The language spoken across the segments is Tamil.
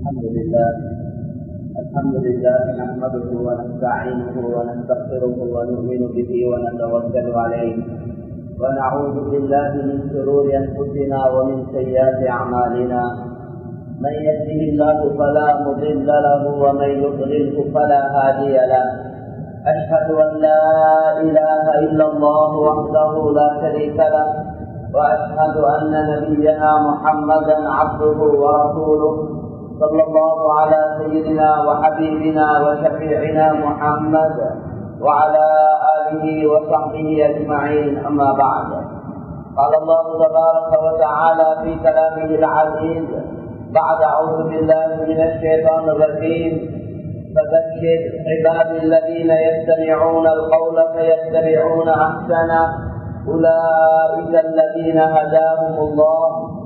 الحمد لله الحمد لله نحمده ونستعينه ونستغفره ونؤمن به ونتوكل عليه ونعوذ بالله من شرور انفسنا ومن سيئات اعمالنا من يهده الله فلا مضل له ومن يضلله فلا هادي له اشهد ان لا اله الا الله وحده لا شريك له واشهد ان نبينا محمدا عبده ورسوله صلى الله على سيدنا وحبيبنا وشفيعنا محمد وعلى اله وصحبه اجمعين اما بعد قال الله تبارك وتعالى في كلامه العزيز بعد اعوذ بالله من الشيطان الرجيم فذكر عباد الذين يستمعون القول فيتبعون احسنه أولئك الذين هداهم الله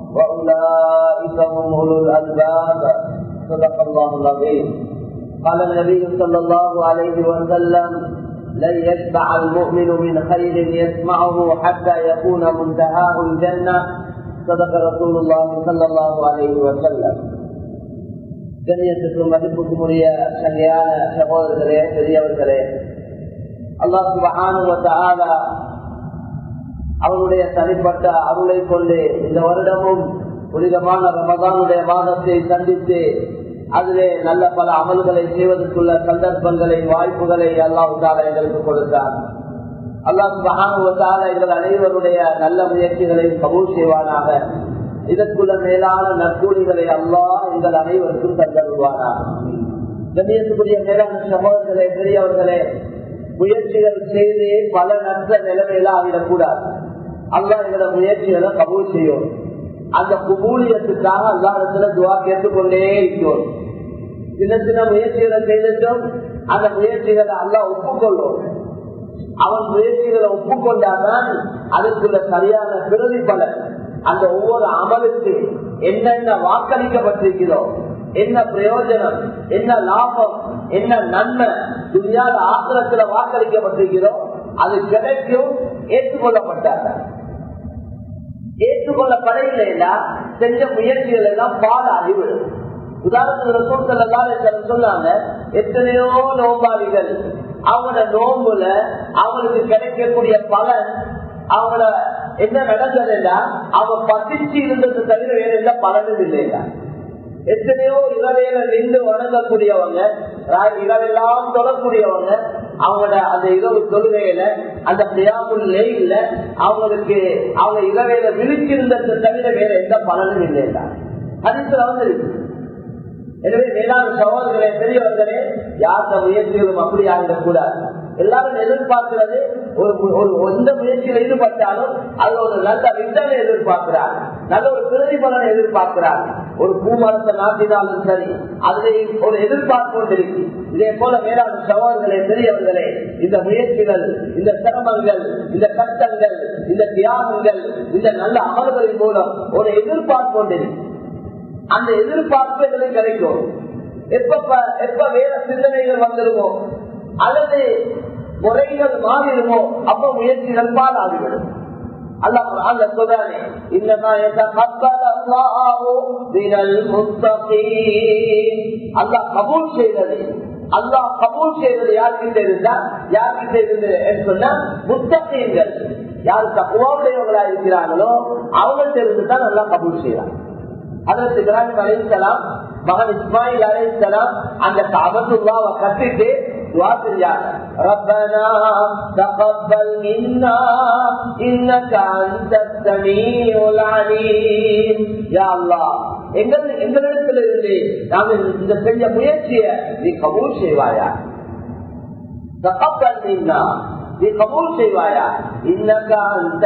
وأولئك هم أولو الألباب صدق الله العظيم قال النبي صلى الله عليه وسلم لن يشبع المؤمن من خير يسمعه حتى يكون منتهاه الجنة صدق رسول الله صلى الله عليه وسلم கண்ணியத்துக்கும் மதிப்புக்கும் உரிய சங்கையான சகோதரர்களே பெரியவர்களே அல்லாஹ் சுபஹானுவத்தாலா அவருடைய தனிப்பட்ட அருளை கொண்டு இந்த வருடமும் புனிதமான ரமதானுடைய மாதத்தை சந்தித்து அதிலே நல்ல பல அமல்களை செய்வதற்குள்ள சந்தர்ப்பங்களை வாய்ப்புகளை அல்லாஹால எங்களுக்கு கொடுத்தார் அல்லாஹ் மகானுவத்தால எங்கள் அனைவருடைய நல்ல முயற்சிகளை கபூல் செய்வானாக இதற்குள்ள மேலான நற்கூலிகளை அல்லாஹ் எங்கள் அனைவருக்கும் தந்தருவானாக கண்ணியத்துக்குரிய மேலான சகோதரர்களே பெரியவர்களே முயற்சிகள் செய்து பல நற்ற நிலைமையில ஆகிடக்கூடாது அல்லா எங்களோட முயற்சிகளை கபூல் செய்யும் அந்த குபூலியத்துக்காக அல்லாடத்துல துவா கேட்டுக்கொண்டே இருக்கிறோம் சின்ன சின்ன முயற்சிகளை செய்துட்டும் அந்த முயற்சிகளை அல்லா ஒப்புக்கொள்ளும் அவன் முயற்சிகளை ஒப்புக்கொண்டாதான் அதுக்குள்ள சரியான பிரதி பலன் அந்த ஒவ்வொரு அமலுக்கு என்னென்ன வாக்களிக்கப்பட்டிருக்கிறோம் என்ன பிரயோஜனம் என்ன லாபம் என்ன நன்மை துணியாத ஆசிரத்துல வாக்களிக்கப்பட்டிருக்கிறோம் அது கிடைக்கும் ஏற்றுக்கொள்ளப்பட்டார்கள் ஏற்றுக்கொள்ளப்படையிலேனா செஞ்ச முயற்சிகள் எல்லாம் பாட அறிவிடும் உதாரணத்துக்கு சொன்னாங்க எத்தனையோ நோம்பாளிகள் அவங்களோட நோம்புல அவங்களுக்கு கிடைக்கக்கூடிய பலன் அவங்கள என்ன நடந்ததுன்னா அவங்க பசிச்சு இருந்தது தவிர வேற எந்த பலனும் இல்லையா எத்தனையோ இரவையில நின்று வணங்கக்கூடியவங்க இரவெல்லாம் தொடரக்கூடியவங்க அவங்களோட அந்த இரவு தொழுகையில அந்த பிரியாமுல் நெய்ல அவங்களுக்கு அவங்க இரவையில விழிச்சிருந்ததை தவிர வேற எந்த பலனும் இல்லையா அதிசல வந்து எனவே மேலான சகோதரர்களே பெரியவர்களே யார்த்த முயற்சிகளும் அப்படி ஆகிடக்கூடாது எல்லாரும் எதிர்பார்க்கிறது ஒரு ஒரு எந்த முயற்சியில் ஈடுபட்டாலும் அதுல ஒரு நல்ல ரிட்டர்ன் எதிர்பார்க்கிறார் நல்ல ஒரு பிரதிபலனை எதிர்பார்க்கிறார் ஒரு பூமரத்தை நாட்டினாலும் சரி அதிலே ஒரு எதிர்பார்ப்பு கொண்டிருக்கு இதே போல மேலான சவால்களே பெரியவர்களே இந்த முயற்சிகள் இந்த சிரமங்கள் இந்த கஷ்டங்கள் இந்த தியாகங்கள் இந்த நல்ல அமல்களின் மூலம் ஒரு எதிர்பார்ப்பு கொண்டிருக்கு அந்த எதிர்பார்ப்பு எங்களுக்கு கிடைக்கும் எப்ப எப்ப வேற சிந்தனைகள் வந்துருமோ அல்லது முறைகள் மாறிடுமோ அப்ப முயற்சிகள் பாலாகிவிடும் அல்ல சொல்றானே இன்னமா அல்லாஹ் கபூல் செய்தது அல்லாஹ் கபூல் செய்தது யார்கிட்ட இருந்தா யார்கிட்ட இருந்து சொன்னா முத்தகீன்கள் யார் தப்புவாவுடையவர்களா இருக்கிறாங்களோ அவங்கள்ட்ட இருந்து தான் நல்லா கபூல் செய்யறாங்க அதற்கு இப்ராஹிம் அலைசலாம் மகன் இஸ்மாயில் அலைசலாம் அந்த காபத்துல்லாவை கட்டிட்டு துவா செஞ்சாங்க ربنا تقبل منا انك انت السميع العليم يا الله எங்கள் எங்களிடத்தில் இருந்து நாங்கள் இந்த செஞ்ச முயற்சியை நீ கபூல் செய்வாயா தகப்பல் மின்னா நீ கபூல் செய்வாயா இன்னக்கா அந்த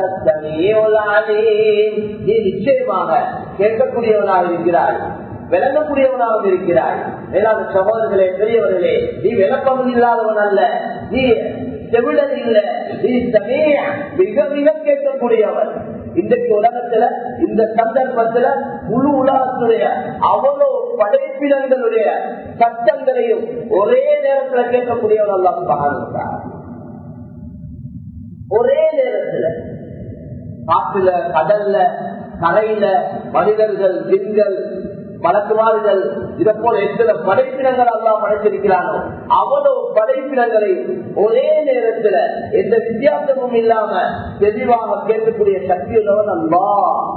நீ நிச்சயமாக கேட்கக்கூடியவனாக இருக்கிறாய் விளங்கக்கூடியவனாக இருக்கிறாய் மேலான சகோதரர்களே பெரியவர்களே நீ விளக்கம் இல்லாதவன் அல்ல நீ செவிடல் இல்ல நீ மிக மிக கேட்கக்கூடியவன் இன்றைக்கு உலகத்துல இந்த சந்தர்ப்பத்துல முழு உலகத்துடைய அவ்வளவு படைப்பினங்களுடைய சட்டங்களையும் ஒரே நேரத்துல கேட்கக்கூடியவன் எல்லாம் பாருங்க ஒரே நேரத்துல காட்டுல கடல்ல கரையில மனிதர்கள் பெண்கள் மலக்குமார்கள் இதை போல எத்தனை படைப்பினங்கள் அல்லா படைத்திருக்கிறானோ அவ்வளவு படைப்பினங்களை ஒரே நேரத்துல எந்த வித்தியாசமும் இல்லாம தெளிவாக கேட்கக்கூடிய சக்தி உள்ளவன் அல்லா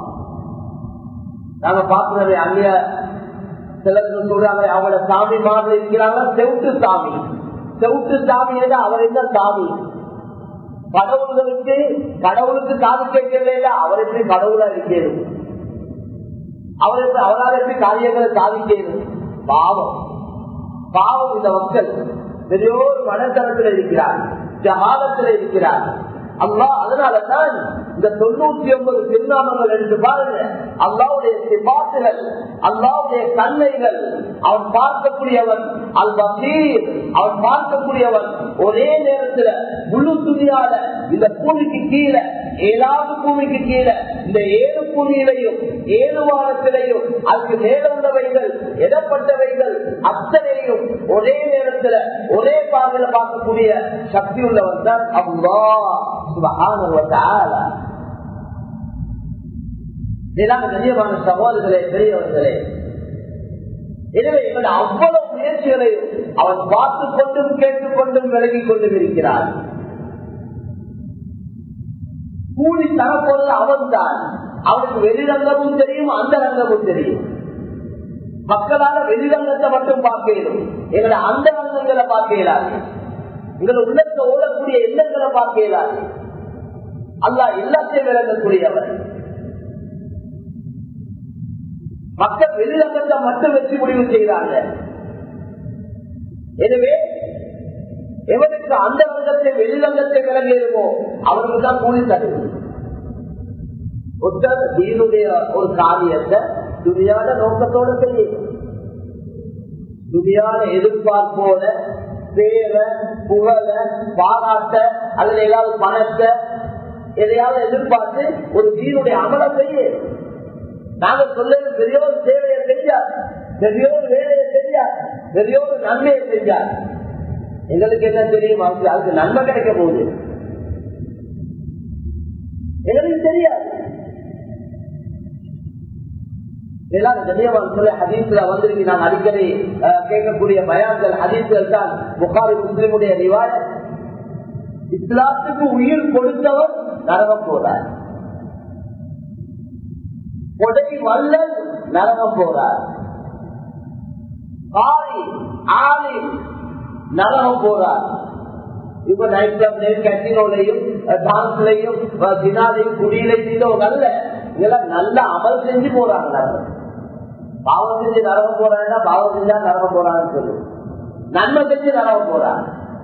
நாங்க பார்க்கிறது அந்நிய சிலருக்கு சொல்றாங்க அவங்களோட சாமி மாதிரி இருக்கிறாங்க செவுட்டு சாமி செவுட்டு சாமி அவர் என்ன சாமி கடவுள்களுக்கு கடவுளுக்கு காது கேட்கவே இல்லை அவர் எப்படி கடவுளா இருக்கிறது அவருக்கு அவரால் எப்படி காரியங்களை சாதிக்கிறது பாவம் பாவம் இந்த மக்கள் பெரியோர் மனத்தனத்தில் இருக்கிறார் ஜகாலத்தில் இருக்கிறார் அல்லா அதனாலதான் இந்த தொண்ணூத்தி ஒன்பது திருநாமங்கள் எடுத்து பாருங்க அல்லாவுடைய சிபாட்டுகள் அல்லாவுடைய தன்மைகள் அவன் பார்க்கக்கூடியவன் அல் பசீர் அவன் பார்க்கக்கூடியவன் ஒரே நேரத்துல முழு துணியால இந்த பூமிக்கு கீழே ஏழாவது பூமிக்கு கீழே இந்த ஏழு பூமியிலையும் ஏழு வாரத்திலையும் அதுக்கு மேல உள்ளவைகள் எதப்பட்டவைகள் அத்தனையும் ஒரே நேரத்துல ஒரே பார்வையில பார்க்கக்கூடிய சக்தி உள்ளவன் தான் அவ்வா கண்ணியமான சகோதரர்களே பெரியவர்களே எனவே இவன் அவ்வளவு முயற்சிகளையும் அவன் பார்த்துக் கொண்டும் கேட்டுக்கொண்டும் விலகிக் கொண்டும் இருக்கிறான் கூலி தரப்போறது அவன் தான் அவனுக்கு வெளிரங்கமும் தெரியும் அந்த ரங்கமும் தெரியும் மக்களால வெளிரங்கத்தை மட்டும் பார்க்கணும் எங்களை அந்த ரங்கங்களை பார்க்க இயலாது எங்களை உள்ளத்தை ஓடக்கூடிய எண்ணங்களை பார்க்க இயலாது அல்லா எல்லாத்தையும் விளங்கக்கூடியவர் மக்கள் வெளிரங்கத்தை மட்டும் வச்சு முடிவு செய்கிறாங்க எனவே எவனுக்கு அந்த ரங்கத்தை வெளிரங்கத்தை விளங்கிடுமோ அவனுக்கு தான் கூலி தருது ஒருத்தர் தீனுடைய ஒரு காரியத்தை துணியான நோக்கத்தோட செய்யணும் துணியான எதிர்பார்ப்போட பேர புகழ பாராட்ட அல்லது ஏதாவது பணத்தை எதையாவது எதிர்பார்த்து ஒரு தீனுடைய அமலை செய்ய நாங்க சொல்ல பெரியோர் சேவையை செஞ்சார் பெரியோர் வேலையை செஞ்சார் பெரியோர் நன்மையை செஞ்சார் எங்களுக்கு என்ன தெரியும் அதுக்கு நன்மை கிடைக்க போகுது எங்களுக்கு தெரியாது வந்திருக்கு நான் அடிக்கடி கேட்கக்கூடிய பயான்கள் ஹதீஸ்கள் தான் புகாரி முஸ்லிமுடைய ரிவாய இஸ்லாத்துக்கு உயிர் கொடுத்தவர் நரகம் போறார் கொடை வல்லல் நரகம் போறார் காரி ஆலி நரகம் போறார் இப்ப நைட் கிளப்லையும் கட்டினோலையும் டான்ஸ்லையும் தினாலையும் குடியிலையும் செய்தவங்க அல்ல இதெல்லாம் நல்ல அமல் செஞ்சு போறாங்க நரகம் பாவம் செஞ்சு நரகம் போறாங்கன்னா பாவம் செஞ்சா நரகம் போறான்னு சொல்லு நன்மை செஞ்சு நரகம் போறாங்க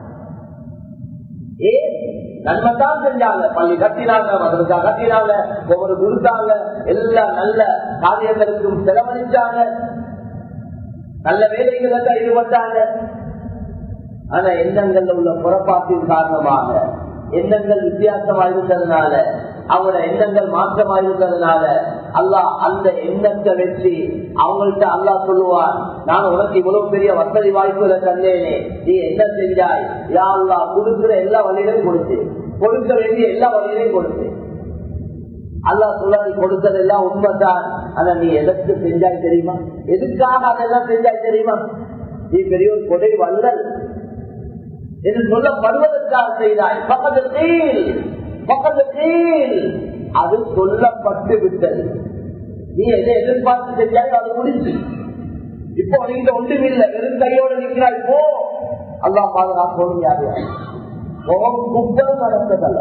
ஏ நன்மை தான் செஞ்சாங்க பள்ளி கட்டினாங்க மதரசா கட்டினாங்க ஒவ்வொரு கொடுத்தாங்க எல்லாம் நல்ல காரியங்களுக்கும் செலவழிச்சாங்க நல்ல வேலைகளுக்கு ஈடுபட்டாங்க ஆனா எண்ணங்கள்ல உள்ள புறப்பாட்டின் காரணமாக எண்ணங்கள் வித்தியாசமா இருந்ததுனால அவங்களோட எண்ணங்கள் மாற்றமா இருந்ததுனால அல்லாஹ் அந்த எண்ணத்தை வச்சு அவங்கள்ட்ட அல்லாஹ் சொல்லுவார் நான் உனக்கு இவ்வளவு பெரிய வசதி வாய்ப்புகளை தந்தேனே நீ என்ன செஞ்சாய் யா அல்லா கொடுக்கிற எல்லா வழிகளையும் கொடுத்து கொடுக்க வேண்டிய எல்லா வழிகளையும் கொடுத்து அல்லா சொல்ல நீ கொடுத்தது எல்லாம் உண்மைதான் ஆனா நீ எதற்கு செஞ்சாய் தெரியுமா எதுக்காக அதெல்லாம் செஞ்சாய் தெரியுமா நீ பெரிய ஒரு கொடை வல்லல் என்று சொல்லப்படுவதற்காக செய்தாய் பக்கத்தில் பக்கத்தில் அது சொல்லப்பட்டு விட்டது நீ எதை எதிர்பார்த்து செஞ்சாயோ அது முடிச்சு இப்போ நீங்க ஒன்றுமில்லை வெறும் கையோடு நிற்கிறாய் போ அல்லா பாதுகாப்பு யாரு குப்பம் நடந்ததல்ல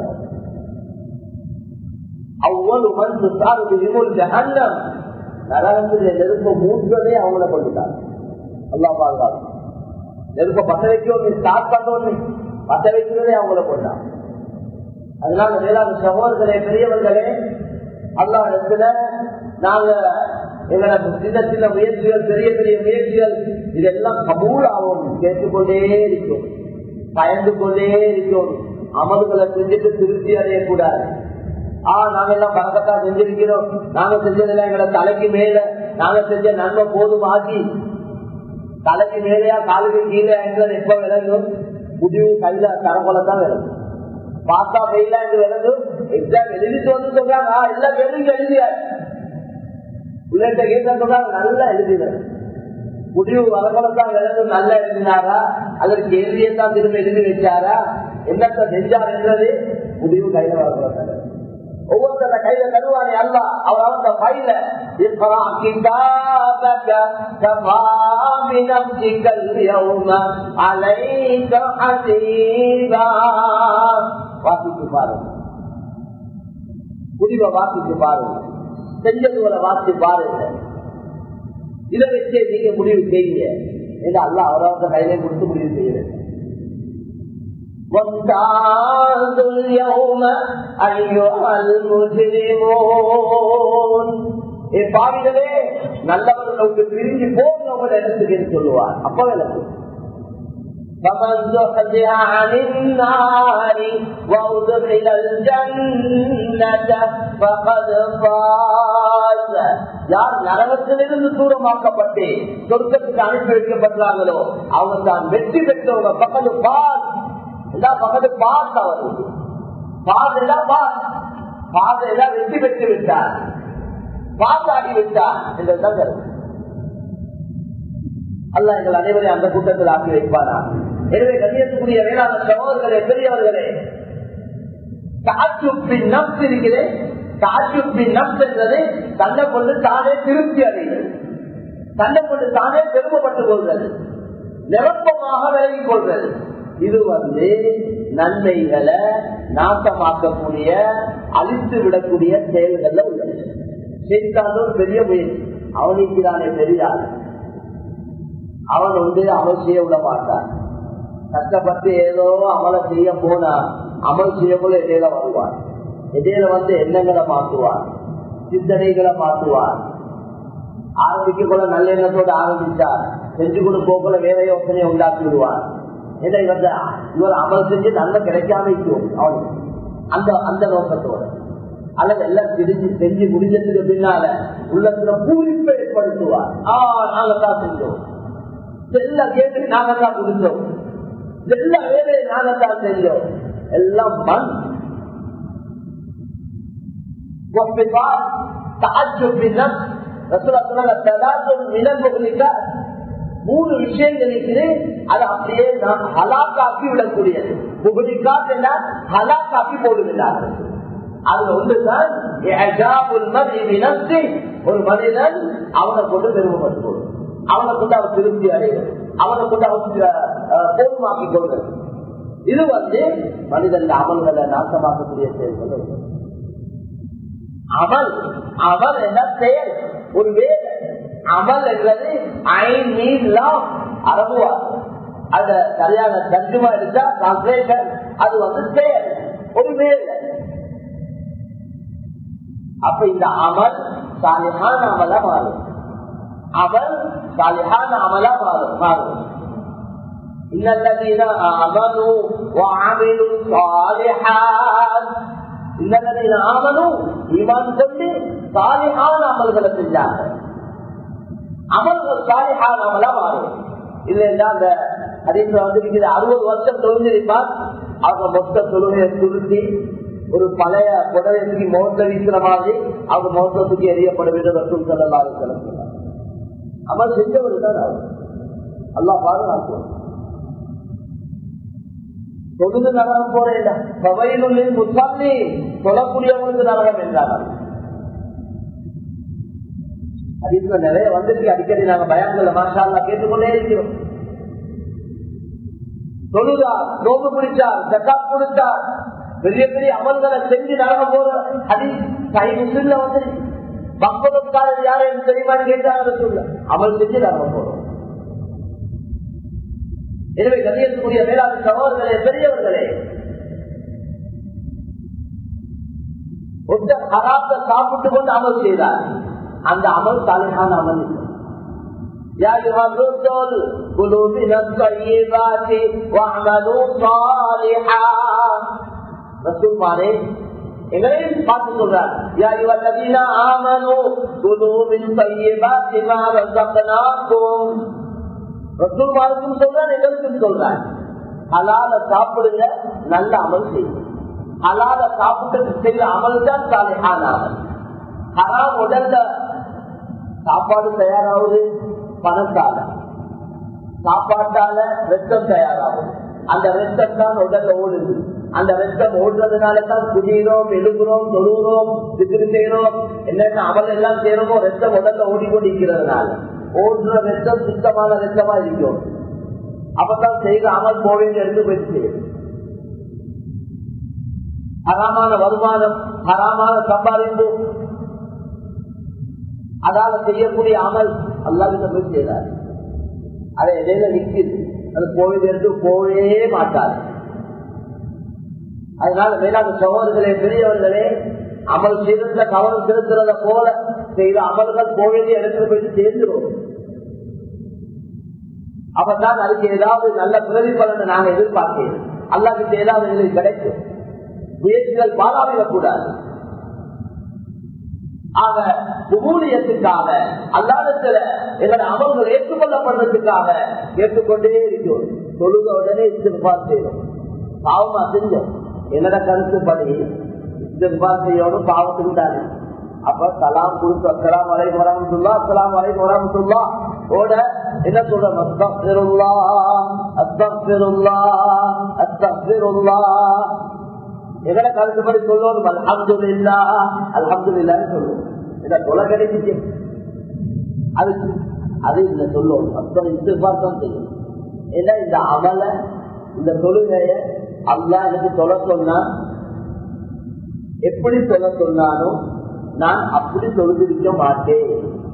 அவ்வளவு வந்து சார்பு ஜஹன்னம் நரகத்தில் நெருப்ப மூன்றதே அவங்கள கொண்டுட்டாங்க அல்லா பாதுகாப்பு நெருப்ப பத்த வைக்கணும் நீ ஸ்டார்ட் பண்ணணும் பத்த வைக்கிறதே அவங்கள கொண்டாங்க அதனால வேளாண் சகோதரர்களே பெரியவர்களே அல்லா இடத்துல நாங்க எங்களோட சின்ன சின்ன முயற்சிகள் பெரிய பெரிய முயற்சிகள் இதெல்லாம் கபூல் ஆகும் கேட்டுக்கொண்டே இருக்கும் பயந்து கொண்டே இருக்கும் அமல்களை செஞ்சுட்டு திருப்தி அடையக்கூடாது ஆஹ் நாங்க எல்லாம் பறக்கத்தா செஞ்சிருக்கிறோம் நாங்க செஞ்சதெல்லாம் எங்களோட தலைக்கு மேல நாங்க செஞ்ச நன்மை போதும் ஆகி தலைக்கு மேலேயா காலுக்கு கீழே என்றது எப்ப விளங்கும் முடிவு கையில தரப்போலதான் விளங்கும் பார்த்தா பெய்யல என்று விளங்கும் எக்ஸாம் எழுதிட்டு வந்து சொல்றாங்க எல்லாம் எழுதி எழுதியா உள்ளிட்ட கேட்கறதுதான் நல்லா எழுதினர் முடிவு வரப்பதான் எழுது நல்லா எழுதினாரா அதற்கு எழுதியத்தான் திரும்ப எழுதி வச்சாரா என்னத்த செஞ்சார் என்றது முடிவு கையில வரப்பட ஒவ்வொருத்தர கையில தருவானே அல்ல அவர் அவங்க பையில வாசித்து பாருங்க முடிவை வாசித்து பாருங்க செஞ்சதுகளை வாசித்து பாருங்க இதை வச்சே நீங்க முடிவு செய்யுங்க ஏன்னா அல்ல அவரவங்க கையிலே கொடுத்து முடிவு செய்யுங்க وامتازوا اليوم أيها المجرمون பாவிகளே நல்லவர்களுக்கு பிரிஞ்சு போகிறவங்க இடத்துக்கு சொல்லுவார் அப்ப விளக்கு فمن زحزح عن النار وأدخل الجنة فقد فاز யார் நரகத்திலிருந்து தூரமாக்கப்பட்டு சொர்க்கத்துக்கு அனுப்பி வைக்கப்படுறாங்களோ அவங்க தான் வெற்றி பெற்றவங்க பக்கத்து பாஸ் எல்லாம் பக்கத்து பாஸ் அவருக்கு பாஸ் எல்லாம் பாஸ் பாஸ் எல்லாம் வெற்றி பெற்று விட்டார் பாஸ் ஆகி விட்டார் என்ற தங்கள் அல்ல எங்கள் அனைவரையும் அந்த கூட்டத்தில் ஆக்கி வைப்பாரா எனவே கண்ணியத்துக்குரிய வேளாண் சகோதரர்களே பெரியவர்களே காற்றுப்பின் நப்ஸ் இருக்கிறேன் காற்றுப்பின் நப்ஸ் என்றது தன்னை கொண்டு தானே திருப்தி அடைகிறது தன்னை கொண்டு தானே பெருமைப்பட்டுக் கொள்வது நிரப்பமாக விலகிக் கொள்வது இது வந்து நன்மைகளை நாசமாக்கக்கூடிய அழித்து விடக்கூடிய செயல்கள்ல உள்ளது செய்தாலும் ஒரு பெரிய முயற்சி அவனுக்கு தானே தெரியாது அவன் வந்து அமல் செய்ய விட மாட்டான் கஷ்டப்பட்டு ஏதோ அமலை செய்ய போனா அமல் செய்யக்குள்ள இடையில வருவான் இடையில வந்து எண்ணங்களை மாற்றுவான் சிந்தனைகளை மாற்றுவான் ஆரம்பிக்க கூட நல்ல எண்ணத்தோடு ஆரம்பிச்சார் செஞ்சு கொண்டு போக்குள்ள வேற யோசனையை உண்டாக்கி விடுவான் ஏன்னா இவர் இவர் அமல் செஞ்சு நல்ல கிடைக்காம இருக்கும் அவனுக்கு அந்த அந்த நோக்கத்தோட அல்லது எல்லாம் திருச்சி செஞ்சு முடிஞ்சதுக்கு பின்னால உள்ளத்துல பூரிப்பை ஏற்படுத்துவார் ஆ நாங்க தான் செஞ்சோம் எல்லா கேட்டு நாங்க தான் முடிஞ்சோம் எல்லா வேலையை நாங்க தான் செஞ்சோம் எல்லாம் மண் மூணு விஷயங்கள் இருக்குது அது அப்படியே நாம் ஹலாக்காக்கி விடக்கூடியது புகழிக்காத் என்ன ஹலாக்காக்கி போடுகிறார்கள் அதுல ஒன்றுதான் ஒரு மனிதன் அவனை கொண்டு பெருமைப்பட்டு அவனை கொண்டு அவன் திருப்தி அடைவது அவனை கொண்டு அவன் போதுமாக்கிக் கொள்வது இது வந்து மனிதன் அமல்களை நாசமாக்கக்கூடிய செயல்கள் அமல் அமல் என்ன செயல் ஒரு வேலை அமல் என்பது ஐ மீன் லவ் அரபுவா அத சரியான தர்ஜுமா எடுத்தா டிரான்ஸ்லேஷன் அது வந்து செயல் ஒரு வேலை அப்ப இந்த அமல் சாலிஹான அமலா மாறும் அமல் சாலிஹான அமலா மாறும் மாறும் إن الذين آمنوا وعملوا الصالحات إن الذين آمنوا ஈமான் கொண்டு சாலிஹான அமல்களை செஞ்சாங்க அமல்கள் சாலிஹான அமலா மாறும் இல்லைன்னா அந்த அதிகத்தில் வந்து அறுபது வருஷம் தொழுந்திருப்பார் அவங்க மொத்த தொழுகையை துருத்தி ஒரு பழைய புடவைக்கு முகத்தை வீசுற மாதிரி அவங்க முகத்துக்கு எரியப்படுவது ரசூல் செல்லலாறு செலுத்தினார் அமல் செஞ்சவர் தான் அவர் அல்லா பாதுகாக்கும் தொழுது நகரம் போற இல்ல பவையிலுள்ளில் முசாமி சொல்லக்கூடியவங்களுக்கு நரகம் என்றார்கள் அதுல நிறைய வந்துட்டு அடிக்கடி நாங்க பயங்கர மாஷால்லா கேட்டுக்கொண்டே இருக்கிறோம் தொழுதார் நோம்பு பிடிச்சார் ஜக்காத் கொடுத்தார் பெரிய பெரிய அமல்களை செஞ்சு நடக்க போற அது கை முஸ்லிம்ல வந்து பக்தக்காரர் யாரும் எனக்கு தெரியுமான்னு கேட்டாங்க சொல்ல அமல் செஞ்சு நடக்க போறோம் எனவே கதியக்கூடிய மேலாண் சகோதரர்களே பெரியவர்களே ஒருத்தர் ஹராத்த சாப்பிட்டு கொண்டு அமல் செய்தார் அந்த அமல் சாலையான அமல் இல்லை يا أيها الرسل كلوا من الطيبات واعملوا صالحا ரசூல் மாரே எங்களையும் பார்த்து சொல்றார் யா இவல்லதீன ஆமனு குலு மின் தய்யிபாத்தி மா ரஸக்னாக்கும் ரசூல் மாருக்கும் சொல்றார் எங்களுக்கும் சொல்றார் ஹலால சாப்பிடுங்க நல்ல அமல் செய்யுங்க ஹலால சாப்பிட்டு செய்யற அமல் தான் சாலையான அமல் ஹராம் உடல்ல சாப்பாடு தயாராகுது பணத்தால சாப்பாட்டால ரத்தம் தயாராகும் அந்த ரத்தம் தான் உடல்ல ஓடுது அந்த ரத்தம் ஓடுறதுனால தான் குடிக்கிறோம் எழுகிறோம் தொழுகிறோம் திரு செய்யறோம் என்னென்ன அமல் எல்லாம் செய்யறோமோ ரத்தம் உடல்ல ஓடிக்கொண்டிருக்கிறதுனால ஓடுற ரத்தம் சுத்தமான ரத்தமா இருக்கும் அப்பதான் செய்த அமல் போவேன் எடுத்து போயிடுச்சு ஹராமான வருமானம் ஹராமான சம்பாதிப்பு அதால செய்யக்கூடிய அமல் அல்லாவிட்ட போய் செய்தார் அதை இடையில நிற்குது அது போவதற்கு போவே மாட்டார் அதனால மேலாக சகோதரர்களே பெரியவர்களே அமல் சிறந்த கவனம் செலுத்துறத போல செய்த அமல்கள் போவதே இடத்துல போய் சேர்ந்துடும் அப்பதான் அதுக்கு ஏதாவது நல்ல பிரதிபலனை நாங்க எதிர்பார்க்கிறேன் அல்லாவுக்கு ஏதாவது எங்களுக்கு கிடைக்கும் முயற்சிகள் பாராவிடக்கூடாது ஆக ஊழியத்துக்காக அல்லாதத்துல எங்களோட அமல்கள் ஏற்றுக்கொள்ளப்படுறதுக்காக கேட்டுக்கொண்டே இருக்கிறோம் தொழுக உடனே இஸ்திருபார் செய்யணும் பாவமா செஞ்சோம் என்னோட கருத்துப்படி இஸ்திருபார் செய்யணும் பாவத்துக்கு தானே அப்ப சலாம் கொடுத்து அஸ்லாம் வரை வரமத்துல்லா அஸ்லாம் வரை வரமத்துல்லா ஓட என்ன சொல்றோம் அஸ்தக்ஃபிருல்லா அஸ்தக்ஃபிருல்லா அஸ்தக்ஃபிருல்லா எங்கட கருத்துப்படி சொல்லணும் அல்ஹம்து இல்லா அல்ஹம்து இல்லான்னு சொல்லுவோம் இதை தொலை கிடைச்சிச்சு அது அது இந்த சொல்லுவோம் அத்தனை இஸ்திஃபார் செய்யும் ஏன்னா இந்த அமல இந்த தொழுகைய அல்லா எனக்கு தொலை சொன்னா எப்படி சொல்ல சொன்னாலும் நான் அப்படி தொழுதிருக்க மாட்டேன்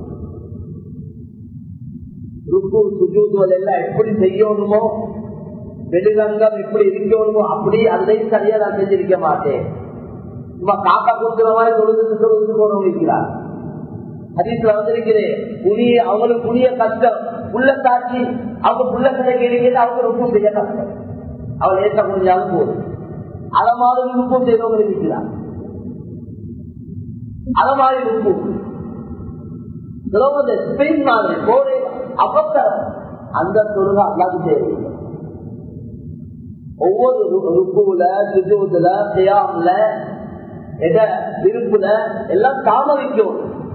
ருக்கு சுஜூதுவல் எல்லாம் எப்படி செய்யணுமோ வெளிரங்கம் எப்படி இருக்கணுமோ அப்படி அதையும் சரியா நான் செஞ்சிருக்க மாட்டேன் சும்மா காக்கா கொடுக்குற மாதிரி தொழுது தொழுது போறவங்க இருக்கிறார் ஹதீஸ்ல வந்திருக்கிறேன் புனிய அவங்களுக்கு புனிய கஷ்டம் புள்ள காட்சி அவங்க புள்ள கிடைக்கிறது அவங்க ரொம்ப செய்ய கஷ்டம் அவள் ஏற்ற முடிஞ்சாலும் போதும் அதை மாதிரி ருக்கும் செய்தவங்க இருக்கிறார் அதை மாதிரி ருக்கும் ஸ்பெயின் மாதிரி கோடை அப்பத்தரம் அந்த தொழுகை அல்லாது தேவையில்லை ஒவ்வொரு ருக்குல சுஜூதுல சியாம்ல எத விருப்புல எல்லாம் தாமதிக்கும்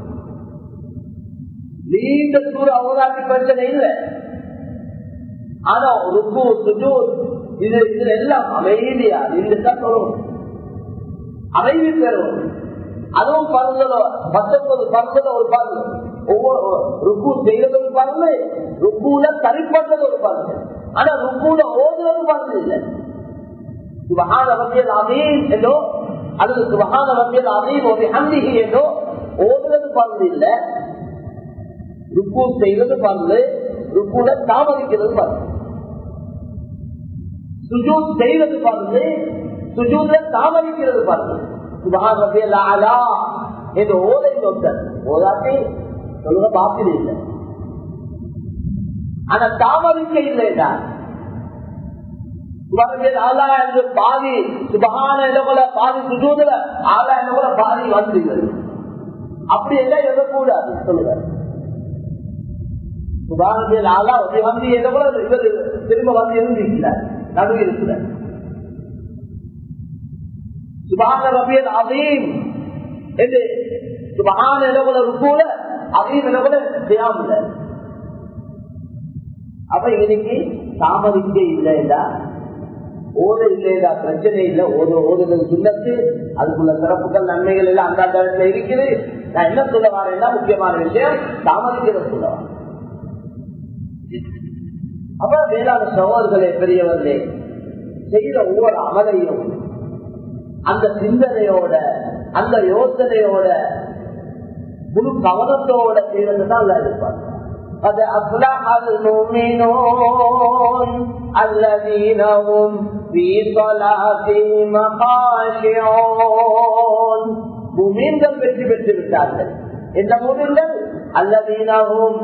நீண்ட தூர அவராட்டி பிரச்சனை இல்லை ஆனா ருக்கு சுஜூத் இது இதுல எல்லாம் அமைதியா நின்றுதான் வரும் அமைதி பெறும் அதுவும் பருந்ததோ பத்தொன்பது பருந்தத ஒரு பருந்து ஒவ்வொரு ருக்கு செய்யறது ஒரு பருந்து ருக்குல சரிப்பட்டது ஒரு பருந்து ஆனா ருக்குல ஓதுறது பருந்து இல்லை சுபகான வகையில் அதீம் என்றோ அல்லது சுபகான வகையில் அதீம் ஒரு ஹந்திகி என்றோ ஓதுறது பருந்து இல்லை ருக்கு செய்வது பருந்து ருக்குல தாமதிக்கிறது பருந்து சுஜூத் செய்வது பருந்து சுஜூத்ல தாமதிக்கிறது பருந்து சுபகான வகையில் ஆலா என்று ஓதை சொத்தர் ஓதாட்டி சொல்லுங்க பாப்பில் இல்லை ஆனா தாமதிக்க இல்லைடா ஆலா என்று பாதி சுபகான இடங்கள பாதி சுஜூதுல ஆலா இடங்கள பாதி வந்துகிறது அப்படி எல்லாம் எழுதக்கூடாது சொல்லுங்க சுபானத்தில் ஆலா வந்து இடங்கள இவர் திரும்ப வந்து இருந்திருக்கிறார் நடுவில் இருக்கிறார் சுபான ரபியல் அதீம் என்று சுபகான இடங்கள ருக்கூல அதீம் இடங்கள செய்யாமல் அப்ப இன்னைக்கு தாமதிக்க இல்லைடா ஓத இல்லைடா பிரச்சனை இல்லை ஓத ஓதுதல் சுண்ணத்து அதுக்குள்ள சிறப்புகள் நன்மைகள் எல்லாம் அந்த இடத்துல இருக்குது நான் என்ன சொல்ல வரேன்னா முக்கியமான விஷயம் தாமதிக்கிற சொல்ல வரேன் அப்ப வேளாண் சகோதரர்களே பெரியவர்களே செய்த ஒவ்வொரு அமலையும் அந்த சிந்தனையோட அந்த யோசனையோட முழு கவனத்தோட செய்வது தான் அல்ல இருப்பாங்க قد أفلح المؤمنون الذين هم في صلاتهم خاشعون முமீன்கள் வெற்றி பெற்று விட்டார்கள் இந்த முமீன்கள் அல்லதீனவும்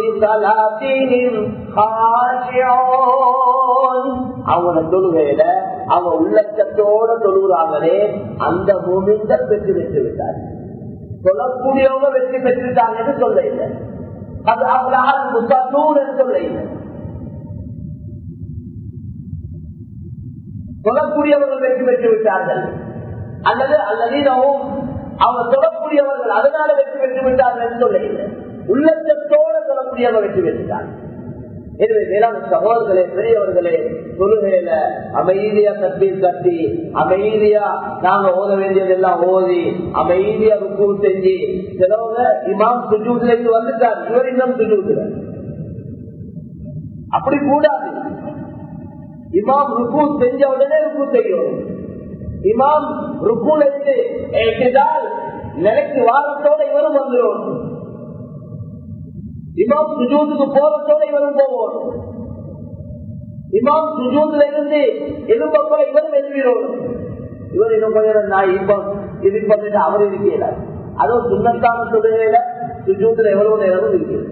அவங்களோட தொழுகையில அவங்க உள்ளச்சத்தோட தொழுகிறாங்களே அந்த முமீன்கள் வெற்றி பெற்று விட்டார்கள் சொல்லக்கூடியவங்க வெற்றி பெற்றுட்டாங்கன்னு சொல்ல இல்லை அது அவர்களால் முசல்லூர் என்று சொல்ல இல்லை சொல்லக்கூடியவர்கள் வெற்றி பெற்று விட்டார்கள் அல்லது அல்லது அவங்க சொல்லக்கூடியவர்கள் அதனால வெற்றி பெற்று விட்டார்கள் என்று சொல்ல இல்லை உள்ளத்தோட சொல்லக்கூடியவங்க வெற்றி பெற்றுட்டாங்க எனவே வேளாண் சகோதரர்களே பெரியவர்களே தொழுகையில அமைதியா தட்டி தட்டி அமைதியா நாங்க ஓத வேண்டியதெல்லாம் ஓதி அமைதியா ருக்கு செஞ்சு சிலவங்க இமாம் சுஜூட்ல இருந்து வந்துட்டார் இவர் இன்னும் சுஜூட்ல அப்படி கூடாது இமாம் ருக்கு செஞ்ச உடனே ருக்கு செய்யும் இமாம் ருக்குல இருந்து ஏற்றினால் நிலைக்கு வாரத்தோட இவரும் வந்துடும் இமாம் சுஜூதுக்கு போறதோட இவரும் போவோம் இமாம் சுஜூதுல இருந்து எலும்ப போல இவரும் எழுதிடும் இவர் இன்னும் கொஞ்சம் நான் இன்பம் இது பண்ணிட்டு அவர் இருக்கல அதுவும் சுண்ணத்தான தொழுகையில சுஜூதுல எவ்வளவு நேரமும் இருக்கிறது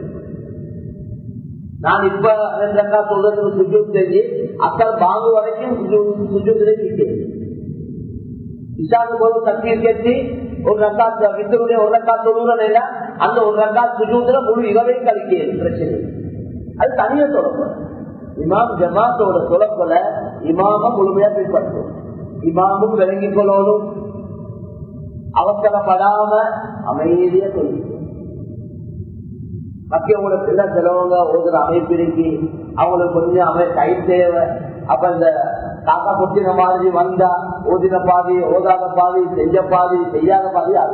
நான் இப்ப ரெண்டக்கா சொல்றதுக்கு சுஜூத் செஞ்சு அத்தனை பாங்கு வரைக்கும் சுஜூத்துல இருக்கிறேன் இஷாக்கு போது தண்ணீர் கேட்டு ஒரு ரக்காத் வித்துடைய ஒரு ரக்காத் தொழுகிறேன் அந்த ஒரு ரக்காத் சுஜூத்துல முழு இரவை கழிக்கிறது பிரச்சனை அது தனியா சொல்லப்படும் இமாம் ஜமாத்தோட சொல்லப்போல இமாம முழுமையா பின்பற்றும் இமாமும் விளங்கிக் கொள்ளணும் அவசரப்படாம அமைதியா சொல்லி மக்கியவங்களுக்கு எல்லாம் சிலவங்க ஓதுற அமைப்பு இருக்கு அவங்களுக்கு கொஞ்சம் அமை கை தேவை அப்ப இந்த காக்கா கொத்தின மாதிரி வந்தா ஓதின பாதி ஓதாத பாதி செஞ்ச பாதி செய்யாத பாதி அது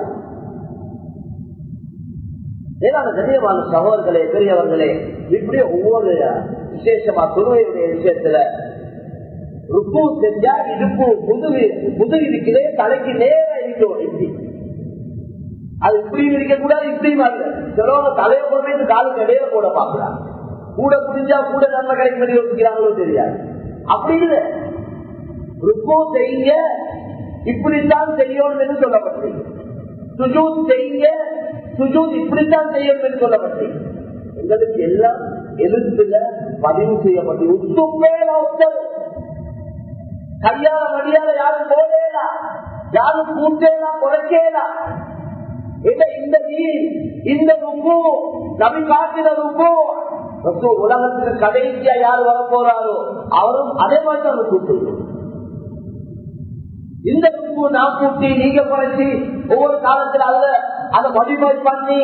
ஏதாவது கண்ணியமான சகோதரர்களே பெரியவர்களே இப்படி ஒவ்வொரு விசேஷமா துணையுடைய விஷயத்துல ருக்கு செஞ்சா இடுப்பு முதுகு முதுகு இருக்கிறே தலைக்கு நேர இருக்கும் இப்படி அது இப்படியும் இருக்க கூடாது இப்படியும் அல்ல சிலவங்க தலையை போட்டு காலுக்கு இடையில கூட பாக்குறாங்க கூட புரிஞ்சா கூட நன்மை கிடைக்கும் யோசிக்கிறாங்களோ தெரியாது அப்படி இல்லை ருக்கு செய்ய இப்படித்தான் செய்யணும் என்று சொல்லப்பட்டு சுஜூத் செய்ய சுஜூத் இப்படித்தான் செய்யணும் என்று சொல்லப்பட்டு எங்களுக்கு எல்லாம் எழுத்துல பதிவு செய்யப்பட்டு உத்துமேல உத்தரவு கையால மடியால யாரும் போடேலா யாரும் கூட்டேலா குறைக்கேலா இந்த இந்த ருக்கு நபி காட்டின ருக்கு உலகத்துக்கு கடைசியா யார் வர போறாரோ அவரும் அதே மாதிரி தான் கூட்டு இந்த ருக்கு நான் கூட்டி நீங்க குறைச்சி ஒவ்வொரு காலத்துல அதுல அதை மதிப்பை பண்ணி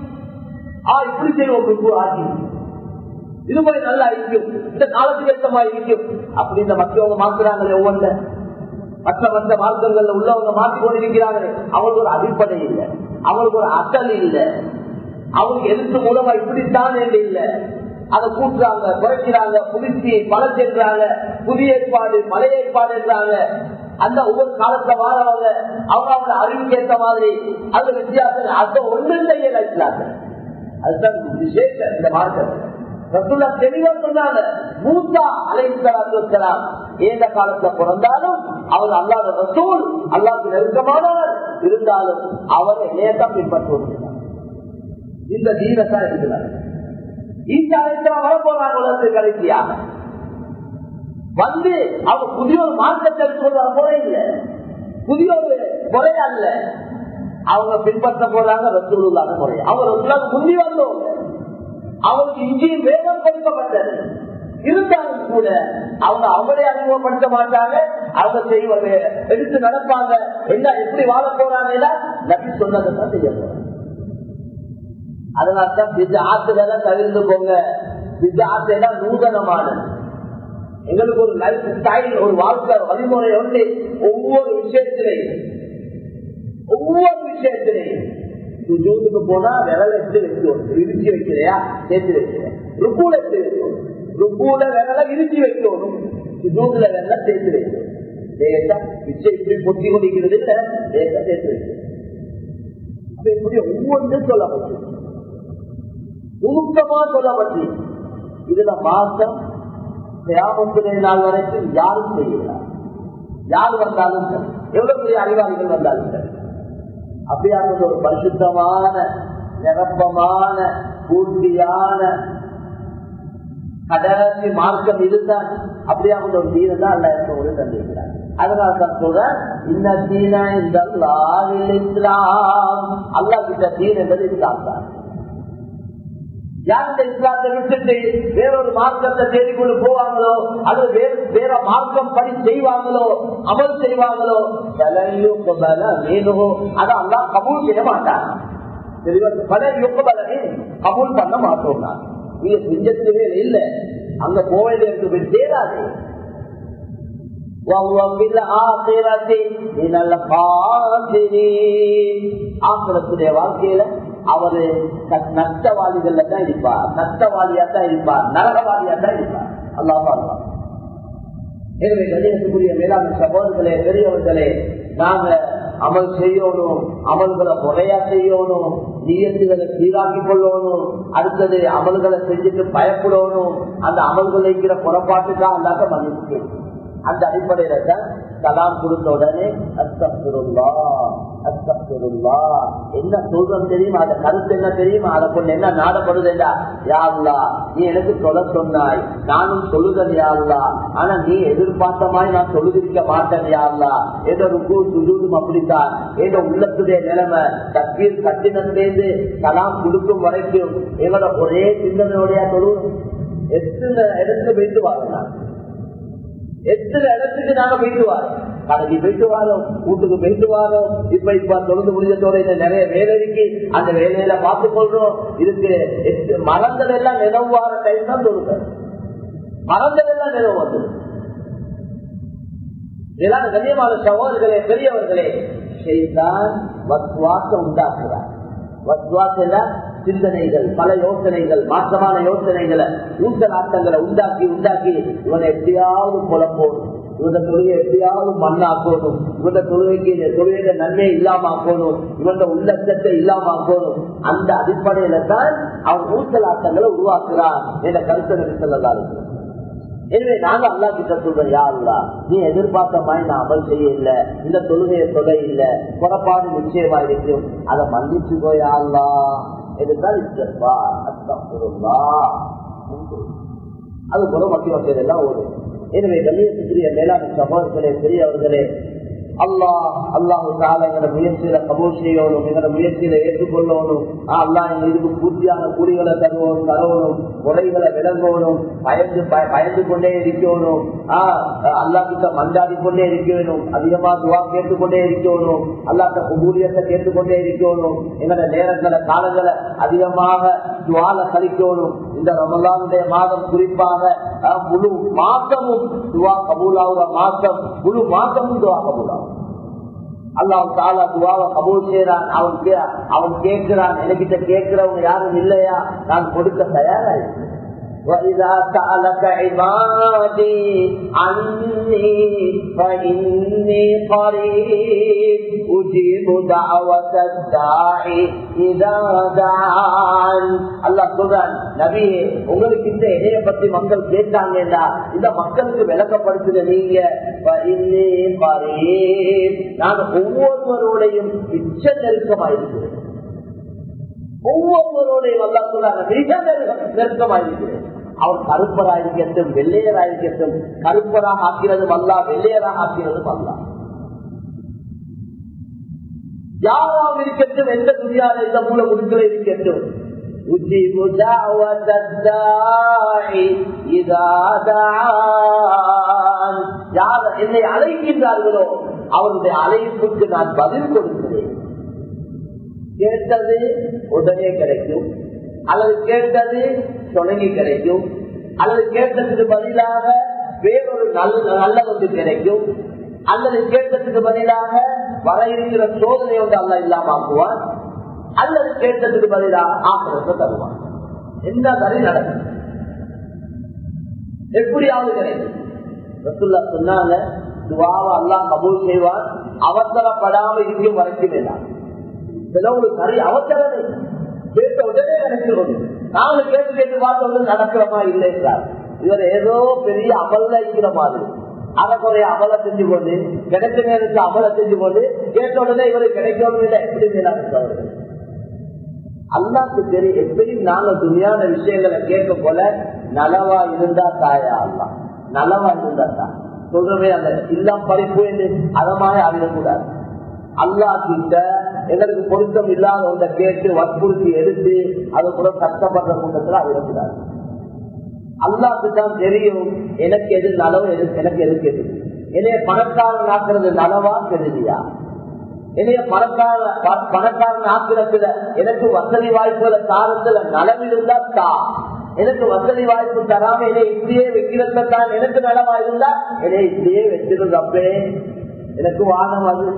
ஆ இப்படி செய்வோம் ருக்கு ஆகி இது மாதிரி நல்லா இருக்கும் இந்த காலத்துக்கு ஏற்ற மாதிரி இருக்கும் அப்படி இந்த மற்றவங்க மாத்துறாங்களே ஒவ்வொன்ற மற்ற மற்ற மார்க்கங்கள்ல உள்ளவங்க மாற்றி கொண்டிருக்கிறாங்களே அவங்களுக்கு ஒரு அடிப்படை இல்லை அவங்களுக்கு ஒரு அசல் இல்லை அவங்களுக்கு எழுத்து மூலமா இப்படித்தான் என்று இல்லை அதை கூட்டுறாங்க குறைக்கிறாங்க புதுச்சி பல சென்றாங்க புதிய ஏற்பாடு பழைய ஏற்பாடு என்றாங்க அந்த ஒவ்வொரு காலத்துல வாழவங்க அவங்க அவங்க அறிவுக்கு ஏற்ற மாதிரி அது வித்தியாசம் அதை ஒன்றும் செய்யல அதுதான் விசேஷம் இந்த மார்க்கம் ரசுல்லா தெளிவா சொன்னாங்க மூசா அலைசலாம் ஏந்த காலத்துல பிறந்தாலும் அவர் அல்லாத ரசூல் அல்லாவுக்கு நெருக்கமானவர் இருந்தாலும் அவரை நேசம் பின்பற்றுவது இந்த தீனத்தா இருக்கிறார் ஈசா அலைசலாம் வரப்போறாங்க உலகத்துக்கு கடைசியாக வந்து அவங்க புதிய ஒரு மார்க்கத்தை சொல்ற முறை இல்லை புதிய ஒரு முறை அல்ல அவங்க பின்பற்ற போறாங்க ரசூலுல்லாத முறை அவங்க ரசூலாக முந்தி வந்தவங்க அவங்களுக்கு இங்கேயும் வேதம் கொடுக்கப்பட்டது இருந்தாலும் கூட அவங்க அவங்களே அறிமுகப்படுத்த மாட்டாங்க அவங்க செய்வது எடுத்து நடப்பாங்க என்ன எப்படி வாழ போறாங்க நபி சொன்னதான் செய்ய போறாங்க அதனால்தான் பிஜ ஆத்துல தவிர்த்து போங்க பிஜ ஆத்தெல்லாம் நூதனமான எங்களுக்கு ஒரு லைஃப் ஸ்டைல் ஒரு வாழ்க்கை வழிமுறை வந்து ஒவ்வொரு விஷயத்திலையும் ஒவ்வொரு விஷயத்திலையும் சுஜூத்துக்கு போனா விரல எடுத்து வைக்கணும் இறுச்சி வைக்கிறையா சேர்த்து வைக்கிறேன் ருக்கூல எடுத்து வைக்கணும் ருக்கூல விரல இறுச்சி வைக்கணும் சுஜூத்துல விரல சேர்த்து வைக்கணும் லேசா பிச்சை இப்படி பொத்தி கொண்டிருக்கிறது இல்ல லேசா சேர்த்து வைக்கணும் அப்ப இப்படி ஒவ்வொன்றும் சொல்லப்பட்டு நுணுக்கமா சொல்லப்பட்டு இதுல மாசம் கிராமத்துறை நாள் வரைக்கும் யாரும் செய்யலாம் யார் வந்தாலும் சரி எவ்வளவு பெரிய அறிவாளிகள் வந்தாலும் சரி அப்படியானது ஒரு பரிசுத்தமான நிரப்பமான பூர்த்தியான கடைசி மார்க்கம் இதுதான் அப்படியானது ஒரு தீனை தான் அல்ல ஒரு தந்திருக்கிறார் அதனால தான் சொல்றேன் இந்த தீன இந்த இஸ்லாம் அல்லா கிட்ட தீன் என்பது இஸ்லாம் தான் யார் இந்த இஸ்லாத்தை விட்டுட்டு வேறொரு மார்க்கத்தை தேடிக்கொண்டு போவாங்களோ அல்லது வேற வேற மார்க்கம் படி செய்வாங்களோ அமல் செய்வாங்களோ வேணுமோ அதை அல்லா கபூல் செய்ய மாட்டாங்க பல யுகபலனை கபூல் பண்ண மாட்டோம் நான் நீங்க செஞ்சதுவே இல்லை அங்க போக வேண்டிய போய் சேராது ஆசிரத்துடைய வாழ்க்கையில அவரு நஷ்டவாதிகள்ல தான் இருப்பார் நஷ்டவாதியா தான் இருப்பார் நரகவாதியா தான் இருப்பார் அல்லா பாருவார் எனவே கணியத்துக்குரிய மேலாண் சகோதரர்களே பெரியவர்களே நாங்க அமல் செய்யணும் அமல்களை முறையா செய்யணும் நீயத்துகளை சீராக்கி கொள்ளணும் அடுத்தது அமல்களை செஞ்சுட்டு பயப்படணும் அந்த அமல்கள் வைக்கிற புறப்பாட்டுக்காக அல்லாத மன்னிச்சு அந்த அடிப்படையில தான் கலாம் கொடுத்த உடனே அஸ்தப்துருல்லா அஸ்தப்துருல்லா என்ன சொல்றோம் தெரியுமா அந்த கருத்து என்ன தெரியுமா அதை கொண்டு என்ன நாடப்படுதுடா யாருலா நீ எனக்கு சொல்ல சொன்னாய் நானும் சொல்லுதல் யாருலா ஆனா நீ எதிர்பார்த்த மாதிரி நான் சொல்லுதிருக்க மாட்டேன் யாருலா ஏதோ ருக்கு சுஜூதும் அப்படித்தான் ஏதோ உள்ளத்துடைய நிலைமை தப்பீர் கட்டினத்திலேருந்து கலாம் கொடுக்கும் வரைக்கும் எங்களோட ஒரே சிந்தனையோடைய சொல்லுவோம் எத்தனை இடத்துல போயிட்டு வாங்க எத்தனை இடத்துக்கு நாங்க போயிட்டு வரோம் கடைக்கு போயிட்டு வரோம் வீட்டுக்கு போயிட்டு வரோம் இப்ப இப்ப தொடர்ந்து முடிஞ்சதோட இந்த நிறைய வேலை இருக்கு அந்த வேலையில பார்த்து கொள்றோம் இதுக்கு மரங்கள் எல்லாம் நினைவு வார டைம் தான் தொழுக மரங்கள் எல்லாம் நினைவு வந்தது இதெல்லாம் கண்ணியமான சகோதரர்களே பெரியவர்களே செய்தான் வத்வாசம் உண்டாக்குறார் வத்வாசம் சிந்தனைகள் பல யோசனைகள் மாற்றமான யோசனைகளை ஊசலாட்டங்களை உண்டாக்கி உண்டாக்கி இவனை எப்படியாவது குழப்போம் இவன தொழுகை எப்படியாவது மண்ணாக்கணும் இவன தொழுகைக்கு தொழுகையில நன்மை இல்லாம ஆக்கணும் இவன உள்ளச்சத்தை இல்லாம ஆக்கணும் அந்த அடிப்படையில தான் அவன் ஊசலாட்டங்களை உருவாக்குறான் என்ற கருத்தை சொல்லலாம் எனவே நாங்க அல்லா கிட்ட சொல்றோம் யா அல்லா நீ எதிர்பார்த்த மாதிரி நான் அமல் செய்ய இல்ல இந்த தொழுகையை தொலை இல்ல புறப்பாடு நிச்சயமா இருக்கும் அதை மன்னிச்சு போயா அல்லா இதுதான் இஸ்தப்பா அஸ்தப்புருல்லா அது போல மக்கள் எல்லாம் ஓடும் எனவே கண்ணியத்துக்குரிய மேலாண் சகோதரர்களே பெரியவர்களே அல்லாஹ் அல்லாஹு தால எங்களோட முயற்சியில கபூல் செய்யணும் எங்களோட முயற்சியில ஏற்றுக்கொள்ளணும் அல்லாஹ் எங்க இதுக்கு பூர்த்தியான கூலிகளை தருவோம் தரணும் முறைகளை விளங்கணும் பயந்து பயந்து கொண்டே இருக்கணும் ஆஹ் அல்லா கிட்ட மண்டாடி கொண்டே இருக்கணும் அதிகமா துவா கேட்டுக்கொண்டே இருக்கணும் அல்லாட்ட குபூலியத்தை கேட்டுக்கொண்டே இருக்கணும் எங்களோட நேரங்களை காலங்களை அதிகமாக துவால கழிக்கணும் இந்த ரமலானுடைய மாதம் குறிப்பாக முழு மாசமும் துவா கபூலாவுற மாசம் முழு மாசமும் துவா கபூலாகும் அல்லாஹ் தாலா துவாவை கபூல் செய்யறான் அவன் அவன் கேட்கிறான் எனக்கிட்ட கேட்கிறவங்க யாரும் இல்லையா நான் கொடுக்க தயாரா இருக்கேன் وإذا سألك عبادي عني فإني قريب أجيب دعوة الداعي إذا دعان الله சொல்றான் நபியே உங்களுக்கு இந்த இணைய பத்தி மக்கள் கேட்டாங்கன்னா இந்த மக்களுக்கு விளக்கப்படுத்துத நீங்க நான் ஒவ்வொருவரோடையும் மிச்ச நெருக்கமாயிருக்கிறேன் ஒவ்வொருவரோடையும் அல்லா சொல்றாங்க மிக நெருக்கமாயிருக்கிறேன் அவர் கருப்பராயிருக்கட்டும் வெள்ளையராயிருக்கட்டும் கருப்பராக ஆக்கிறதும் அல்ல வெள்ளையராக ஆக்கிறதும் அல்ல யாராக இருக்கட்டும் எந்த துணியால இந்த மூல முழுக்களை இருக்கட்டும் أجيب دعوة الداعي إذا دعان யார் என்னை அழைக்கின்றார்களோ அவருடைய அழைப்புக்கு நான் பதில் கொடுக்கிறேன் கேட்டது உடனே கிடைக்கும் அல்லது கேட்டது தொடங்கி கிடைக்கும் அல்லது கேட்டதுக்கு பதிலாக வேறொரு நல்ல நல்ல ஒன்று கிடைக்கும் அல்லது கேட்டதுக்கு பதிலாக வர இருக்கிற சோதனை ஒன்று அல்ல இல்லாம ஆக்குவான் அல்லது கேட்டதுக்கு பதிலாக ஆக்கிரத்தை தருவான் என்ன தனி நடக்கும் எப்படியாவது கிடைக்கும் ரசுல்லா சொன்னாங்க துவாவை அல்லா கபூல் செய்வான் அவசரப்படாம இருக்கும் வரைக்கும் எல்லாம் சிலவங்க சரி அவசரமே கேட்ட உடனே கிடைக்கிறது நாங்க கேட்டு கேட்டு பார்த்தவங்க நடக்கிறமா இல்லை என்றார் இவர் ஏதோ பெரிய அமல்ல இருக்கிற மாதிரி அதை குறைய அமலை செஞ்சு கொண்டு கிடைச்ச நேரத்தில் அமலை செஞ்சு கொண்டு கேட்ட உடனே இவருக்கு கிடைக்கணும் இல்லை எப்படி மேலாக அல்லாக்கு தெரியும் எப்படியும் நாங்க துணியான விஷயங்களை கேட்க போல நலவா இருந்தா தாயா அல்லா நலவா இருந்தா தான் சொல்றவே அந்த இல்லம் பறிப்பு என்று அதமாக அறியக்கூடாது அல்லா கிட்ட எங்களுக்கு பொருத்தம் இல்லாத ஒன்றை கேட்டு வற்புறுத்தி எடுத்து அது கூட கஷ்டப்படுற கூட்டத்தில் அறியக்கூடாது அல்லாக்கு தான் தெரியும் எனக்கு எது நலவு எது எனக்கு எது கெது என்னைய பணக்காரன் ஆக்குறது நலவா கெடுதியா என்னைய பணக்கார ப- பணக்காரன் ஆக்கிரத்துல எனக்கு வசதி வாய்ப்புல தாரத்துல நலமிருந்தா தா எனக்கு வசதி வாய்ப்பு தராம என்னை இப்படியே வைக்கிறதுல தான் எனக்கு நலமா இருந்தா என்னை இப்படியே வச்சிருந்தப்பே எனக்கு வானம் அது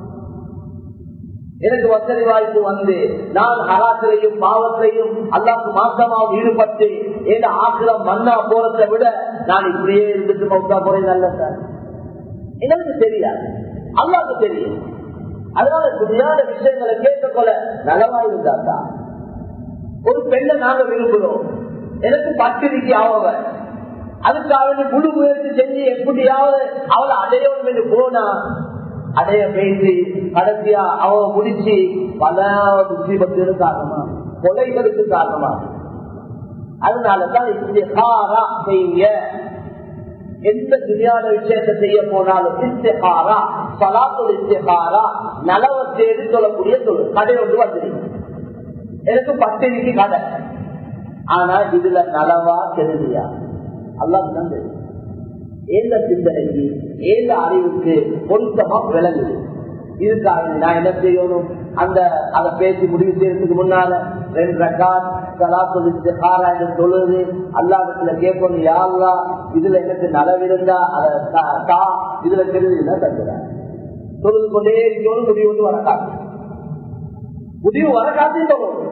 எனக்கு வசதி வாய்ப்பு வந்து நான் ஹராத்திலையும் பாவத்திலையும் அல்லாக்கு மாற்றமாக ஈடுபட்டு என் ஆக்கிரம் மண்ணா போறதை விட நான் இப்படியே இருந்துட்டு மௌத்தா போறேன் நல்ல சார் எனக்கு தெரியாது அல்லாக்கு தெரியும் அதனால துணியான விஷயங்களை கேட்டுக்கொள்ள நலமா இருந்தா ஒரு பெண்ணை நாங்க விரும்புகிறோம் எனக்கு பத்திரிக்கை ஆவவ அதுக்காக முழு முயற்சி செஞ்சு எப்படியாவது அவளை அடையணும் என்று போனா அடைய பேசி கடைசியா அவ முடிச்சு பல முசீபத்துக்கு காரணமா கொலைகளுக்கு காரணமா அதனாலதான் இஸ்திஹாரா செய்ய எந்த துணியான விஷயத்தை செய்ய போனாலும் இஸ்திஹாரா சலாத்துல் இஸ்திஹாரா நலவ தேடி சொல்லக்கூடிய தொழில் கடை ஒன்று வந்துருக்கு எனக்கு பத்திரிக்கை கடை ஆனா இதுல நலவா தெரியா அல்லாஹ் தான் தெரியும் ஏந்த சிந்தனைக்கு ஏந்த அறிவுக்கு பொருத்தமா விளங்குது இதுக்காக நான் என்ன செய்யணும் அந்த அதை பேசி முடிவு செய்யறதுக்கு முன்னால ரெண்டு ரக்காத் சலாத்து இஸ்திகாரா என்று சொல்லுது அல்லாஹத்துல கேட்கணும் யாருலா இதுல எனக்கு நலவிருந்தா அதை தா- தா இதுல தெரியுதுன்னா தந்துடுறேன் சொல்லுது கொண்டே இருக்கணும் முடிவு வந்து வரக்காது முடிவு வரக்காத்தையும் சொல்லணும்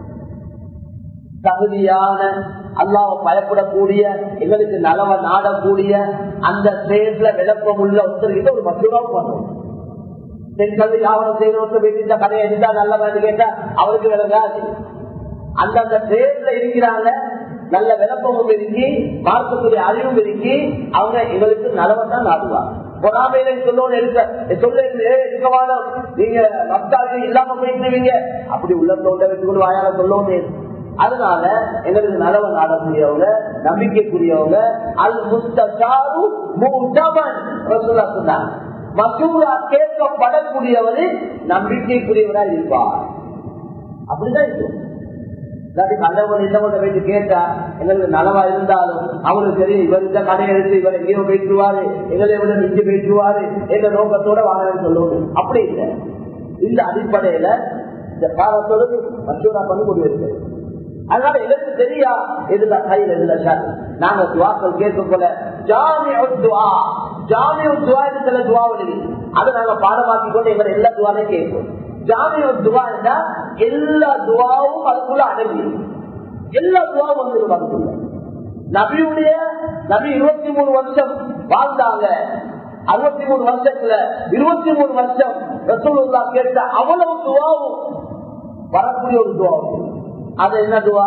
தகுதியான அல்லாவை பயப்படக்கூடிய எங்களுக்கு நலவ நாடக்கூடிய அந்த செயல்ல விளக்கம் உள்ள ஒருத்தர்கிட்ட ஒரு மசூராவும் பண்ணுவோம் பெண்கள் யாவரம் செய்யறவங்க வீட்டு கதையை இருந்தா நல்லவன்னு கேட்டா அவருக்கு விளங்காது அந்தந்த செயல்ல இருக்கிறாங்க நல்ல விளக்கமும் இருக்கி பார்க்கக்கூடிய அறிவும் இருக்கி அவங்க எங்களுக்கு நலவன் தான் நாடுவாங்க பொறாமையில சொல்லணும் இருக்க சொல்ல இருக்கவான நீங்க மத்தாக்கு இல்லாம போயிருந்தீங்க அப்படி உள்ள தோண்ட வச்சுக்கொண்டு வாயால சொல்லவும் அதனால எங்களுக்கு நலவ நாடக்கூடியவங்க நம்பிக்கைக்குரியவங்க அல் முஸ்தாரு சொன்னாங்க மசூரா கேட்கப்படக்கூடியவர் நம்பிக்கைக்குரியவரா இருப்பார் அப்படிதான் இருக்கும் இல்லாட்டி நல்லவன் இல்லவங்க போயிட்டு கேட்டா எங்களுக்கு நலவா இருந்தாலும் அவங்களுக்கு தெரியும் இவர் இந்த கடையை எடுத்து இவர் எங்கேயோ போயிட்டுருவாரு எங்களை விட மிஞ்சி போயிட்டுருவாரு எங்க நோக்கத்தோட வாங்கன்னு சொல்லுவோம் அப்படி இல்லை இந்த அடிப்படையில இந்த காலத்தோடு மசூரா பண்ணி கொண்டு இருக்கு அதனால எனக்கு தெரியா எதுல கையில் எதுல ஷர் நாங்க துவாக்கள் கேட்கும் போல ஜாமி துவா ஜாமி துவா என்று சில துவாவல் அதை நாங்க பாடமாக்கி கொண்டு எங்களை எல்லா துவாலையும் கேட்போம் ஜாமி துவா என்றா எல்லா துவாவும் அதுக்குள்ள அடங்கி எல்லா துவாவும் வந்து அதுக்குள்ள நபியுடைய நபி இருபத்தி மூணு வருஷம் வாழ்ந்தாங்க அறுபத்தி மூணு வருஷத்துல இருபத்தி மூணு வருஷம் ரசூலுல்லா கேட்ட அவ்வளவு துவாவும் வரக்கூடிய ஒரு துவாவும் அது என்ன துவா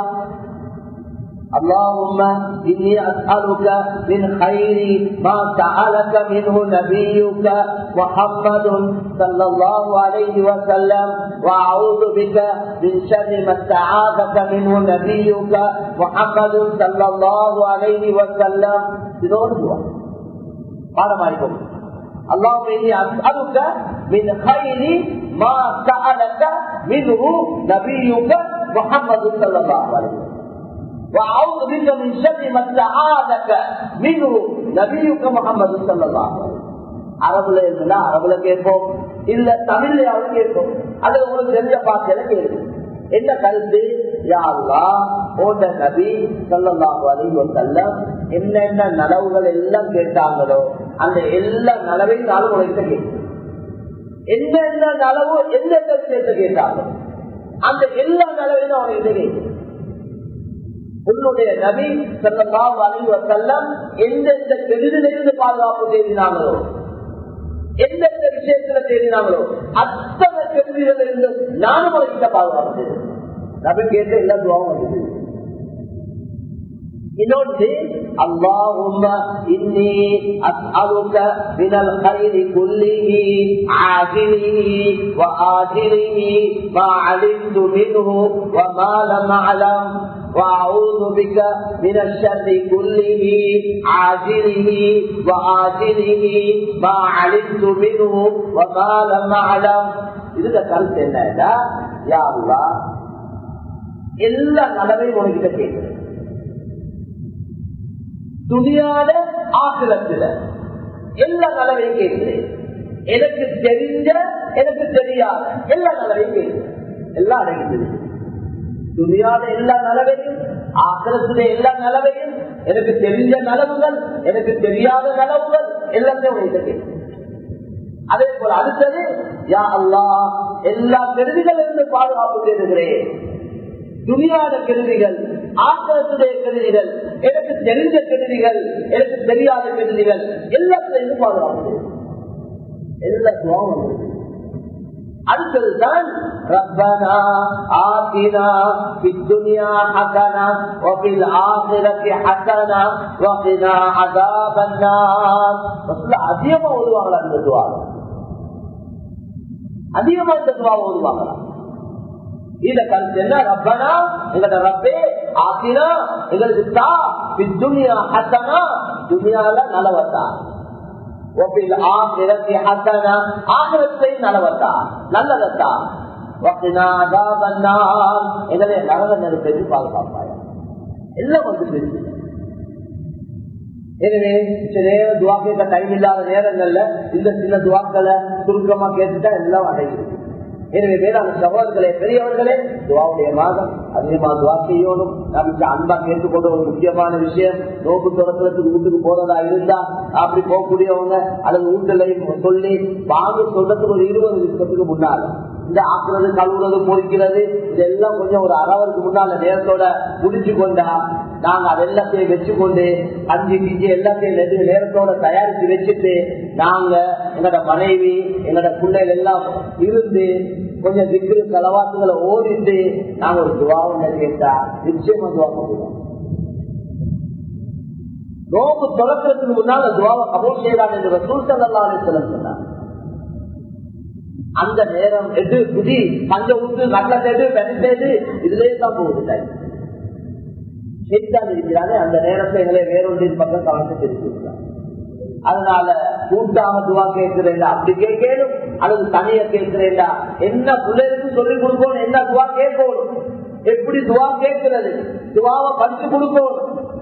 اللهم إني أسألك من خير ما سألك منه نبيك محمد صلى الله عليه وسلم وأعوذ بك من شر ما استعاذك منه نبيك محمد صلى الله عليه وسلم بدون دعاء قال ما يقول اللهم إني أسألك من خير ما سألك منه نبيك محمد صلى الله عليه وسلم وأعوذ بك من شر ما استعاذك منه نبيك محمد صلى الله عليه وسلم அரபுல இருந்தா அரபுல கேட்போம் இல்ல தமிழ்லயாவது கேட்போம் அது உங்களுக்கு தெரிஞ்ச பாசையில கேட்கும் என்ன கருத்து யாருலா போன்ற நபி சொல்லலாம் செல்லம் என்னென்ன நலவுகள் எல்லாம் கேட்டாங்களோ அந்த எல்லா நலவையும் நாளும் உலகத்தை கேட்கும் என்னென்ன நலவு எந்தெந்த விஷயத்தை கேட்டாங்களோ அந்த எல்லா நலவையும் அவங்ககிட்ட கேட்கும் உன்னுடைய நபி செல்லலாம் அறிவ செல்லம் எந்தெந்த கெடுதிலிருந்து பாதுகாப்பு தேடினாங்களோ எந்தெந்த விஷயத்துல தேடினாங்களோ அத்தனை கெடுதிகள் இருந்து நானும் அவர்கிட்ட பாதுகாப்பு தேடினேன் நபி கேட்ட எல்லா துவாவும் வந்தது இன்னொன்று اللهم إني أسألك من الخير كله عاجله وآجله ما علمت منه وما لم أعلم وأعوذ بك من الشر كله عاجله وآجله ما علمت منه وما لم أعلم இதுல கருத்து என்னடா யா அல்லா எல்லா நலவையும் உனக்கிட்ட கேட்கிறேன் துணியாத ஆக்கிரத்துல எல்லா நலவையும் கேட்கிறேன் எனக்கு தெரிஞ்ச எனக்கு தெரியாத எல்லா நிலவையும் எல்லா அடங்கிட்டு துணியாத எல்லா நிலவையும் ஆக்கிரத்துடைய எல்லா நிலவையும் எனக்கு தெரிஞ்ச நலவுகள் எனக்கு தெரியாத நலவுகள் எல்லாத்தையும் உனக்கு அதே போல அடுத்தது யா அல்லா எல்லா கருவிகள் இருந்து பாதுகாப்பு தேடுகிறேன் துணியாத கருவிகள் ஆக்கிரத்துடைய கருவிகள் எனக்கு தெரிஞ்ச கருவிகள் எனக்கு தெரியாத கருவிகள் எல்லாத்திலிருந்து பாதுகாப்பு எல்லா துவாவும் அடுத்ததுதான் ربنا آتنا في الدنيا حسنة وفي الآخرة حسنة وقنا عذاب النار அதிகமா ஓடுவாங்களா அந்த துவா அதிகமா இந்த துவா ஓடுவாங்களா இத கருத்து என்ன ரப்பனா எங்களோட ரப்பே ஆசினா எங்களுக்கு தா துனியா ஹசனா துனியால நலவத்தா ஆகிரத்தை நலவத்தா நல்லதத்தா எங்களை நரக நெருப்பது பாதுகாப்பாயா எல்லாம் வந்து எனவே சில நேரம் துவா கேட்க டைம் இல்லாத நேரங்கள்ல இந்த சின்ன துவாக்களை சுருக்கமா கேட்டுட்டா எல்லாம் அடையுது எனவே வேளாண் சகோதரர்களே பெரியவர்களே துவாவுடைய மாதம் அதிகமா துவா செய்யணும் நமக்கு அன்பா கேட்டுக்கொண்ட ஒரு முக்கியமான விஷயம் நோக்கு துறக்கிறதுக்கு வீட்டுக்கு போறதா இருந்தா அப்படி போகக்கூடியவங்க அல்லது வீட்டுலையும் சொல்லி வாங்க சொல்றதுக்கு ஒரு இருபது நிமிஷத்துக்கு முன்னால இந்த ஆக்குறது கழுவுறது பொறிக்கிறது இதெல்லாம் கொஞ்சம் ஒரு அரவருக்கு முன்னால நேரத்தோட முடிச்சு கொண்டா நாங்க அது எல்லாத்தையும் வச்சுக்கொண்டு கஞ்சி கிஞ்சி எல்லாத்தையும் நெடு நேரத்தோட தயாரிச்சு வச்சுட்டு நாங்க எங்களோட மனைவி எங்களோட பிள்ளைகள் எல்லாம் இருந்து கொஞ்சம் விக்கிரு செலவாத்துகளை ஓடிட்டு நாங்க ஒரு துவாவும் கேட்டா நிச்சயமா துவா பண்ணுவோம் நோம்பு தொடக்கிறதுக்கு முன்னால் துவாவை கபூல் செய்யலாம் என்று சூழ்நிலை சொன்னார் அந்த நேரம் எது புதி பஞ்ச ஊத்து கட்டத்தேடு பெண்ணேடு இதுலயே தான் போகுது டைம் செய்தான் இருக்கிறாங்க அந்த நேரத்தை எங்களை வேறொன்றின் பக்கம் கவனத்தை தெரிவிக்கிறார் அதனால கூட்டாக துவா கேட்கிறேன் அப்படி கேட்கணும் அல்லது தனிய கேட்கிறேன்டா என்ன பிள்ளைகளுக்கு சொல்லிக் கொடுக்கணும் என்ன துவா கேட்கணும் எப்படி துவா கேட்கிறது துவாவை படிச்சு கொடுக்கணும்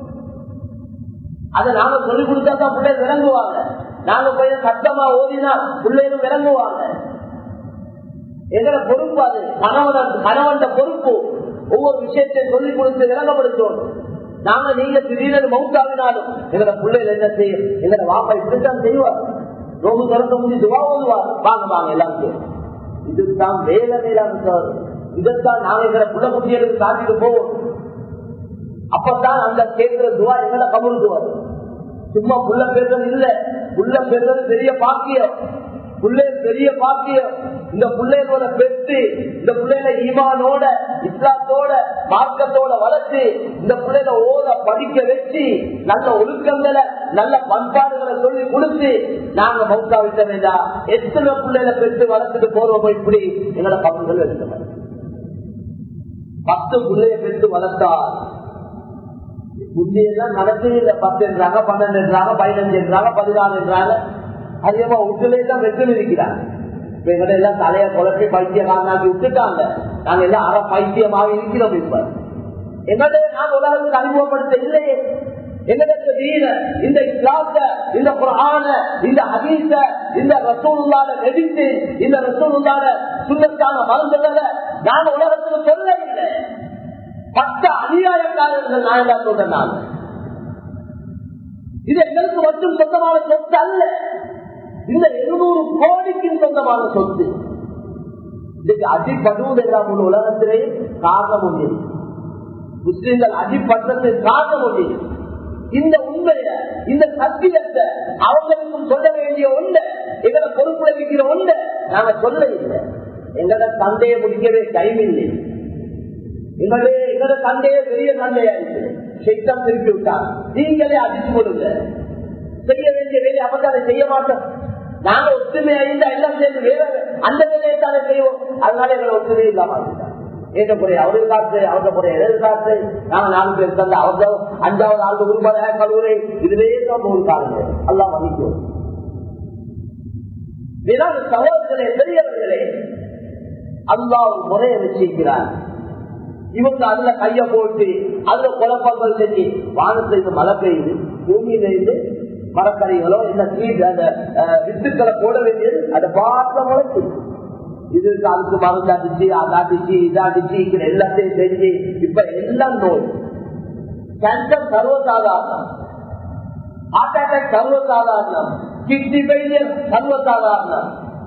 அதை நாங்க சொல்லிக் கொடுத்தா தான் பிள்ளைகள் விளங்குவாங்க நாங்க போய் சத்தமா ஓதினா பிள்ளைகளும் விளங்குவாங்க எங்களை பொறுப்பு அது கணவன் கணவன் பொறுப்பு ஒவ்வொரு விஷயத்தையும் சொல்லிக் கொடுத்து விளங்கப்படுத்தும் நாங்க நீங்க திடீரென மவுத்தாவினாலும் எங்களோட பிள்ளைகள் என்ன செய்யும் எங்களோட வாப்பா இப்படித்தான் செய்வார் ரொம்ப திறக்க முடிஞ்சு துவா ஓதுவார் வாங்க வாங்க எல்லாத்தையும் இதுதான் வேலை மேலான இதைத்தான் நாங்க எங்களை புள்ள குட்டிகளுக்கு காட்டிட்டு போவோம் அப்பதான் அந்த கேட்கிற துவா எங்களை கமுழுதுவார் சும்மா புள்ள பேசுறது இல்ல புள்ள பேசுறது பெரிய பாக்கியம் பிள்ளை பெரிய பாக்கியம் இந்த பிள்ளைகளோட பெற்று இந்த பிள்ளைகளை ஈமானோட இஸ்லாத்தோட மார்க்கத்தோட வளர்த்து இந்த பிள்ளைகளை ஓத படிக்க வச்சு நல்ல ஒழுக்கங்களை நல்ல பண்பாடுகளை சொல்லி கொடுத்து நாங்க மௌத்தா விட்ட வேண்டாம் எத்தனை பிள்ளைகளை பெற்று வளர்த்துட்டு போறோம் இப்படி எங்களோட பங்குகள் எடுக்கணும் பத்து பிள்ளைய பெற்று வளர்த்தா முந்தையெல்லாம் நடக்கவே இல்லை பத்து என்றாங்க பன்னெண்டு என்றாங்க பதினஞ்சு என்றாங்க பதினாலு என்றாங்க அதிகமா உட்டுலே தான் வெற்றி இருக்கிறாங்க இப்ப எங்களை எல்லாம் தலைய குழப்பி பைத்தியமாக்கி விட்டுட்டாங்க நாங்க எல்லாம் அற பைத்தியமாக இருக்கிறோம் இப்ப எங்கள்ட நான் உலகத்துக்கு அறிமுகப்படுத்த இல்லையே எங்களுக்கு வீர இந்த இஸ்லாத்த இந்த குரான இந்த ஹதீஸ இந்த ரசூலுல்லாத நெடித்து இந்த ரசூலுல்லாத சுண்ணத்தான மருந்துகளை நான் உலகத்துக்கு சொல்ல இல்லை பத்த அநியாயக்காரர்கள் நான் என்ன சொல்றேன் நான் இது எங்களுக்கு மட்டும் சொந்தமான சொத்து அல்ல இந்த இருநூறு கோடிக்கு சொந்தமான சொத்து இதுக்கு அடிப்படுவது எல்லாம் ஒரு உலகத்திலே காரணம் முடியும் முஸ்லிம்கள் அடிப்பட்டத்தை காரண முடியும் இந்த உண்மைய இந்த சத்தியத்தை அவங்களுக்கும் சொல்ல வேண்டிய ஒன்றை எங்களை பொறுப்புல வைக்கிற ஒன்றை நாங்க சொல்ல இல்லை எங்களோட சண்டையை முடிக்கவே டைம் இல்லை எங்களே எங்களோட சண்டையே பெரிய சண்டையா இருக்கு சைத்தம் திருப்பி விட்டார் நீங்களே அடிச்சு கொடுங்க செய்ய வேண்டிய வேலையை அப்பதானே செய்ய மாட்டோம் நாங்க ஒற்றுமையா இருந்தா எல்லாம் சேர்ந்து வேற அந்த வேலையை தானே செய்வோம் அதனால எங்களை ஒற்றுமை இல்லாம இருந்தார் ஏற்றக்கூடிய அவரு காத்து அவர்களுடைய எதிர் காத்து நாங்க நாலு பேர் தந்த அவங்க அஞ்சாவது ஆண்டு உருப்பட கல்லூரி இதுவே தான் ஒரு காலங்கள் எல்லாம் மதிக்கும் சகோதரர்களே பெரியவர்களே அல்லா ஒரு முறையை வச்சிருக்கிறார் இவங்க அதுல கைய போட்டு அதுல குழப்பங்கள் செஞ்சு வானத்துல இருந்து மழை பெய்யுது பூமியில இருந்து மரக்கறிகளோ இல்ல சீட் அந்த அஹ், வித்துக்களை போட வேண்டியது அதை பார்க்க முளைச்சு இது அதுக்கு மருந்து அடிச்சு அதை அடிச்சு இதை அடிச்சு இப்படி எல்லாத்தையும் செஞ்சு இப்ப எல்லாம் நோய் கேன்சர் சர்வசாதாரணம் ஹார்ட் அட்டாக் சர்வசாதாரணம் கிட்னி ஃபெயிலியர் சர்வசாதாரணம்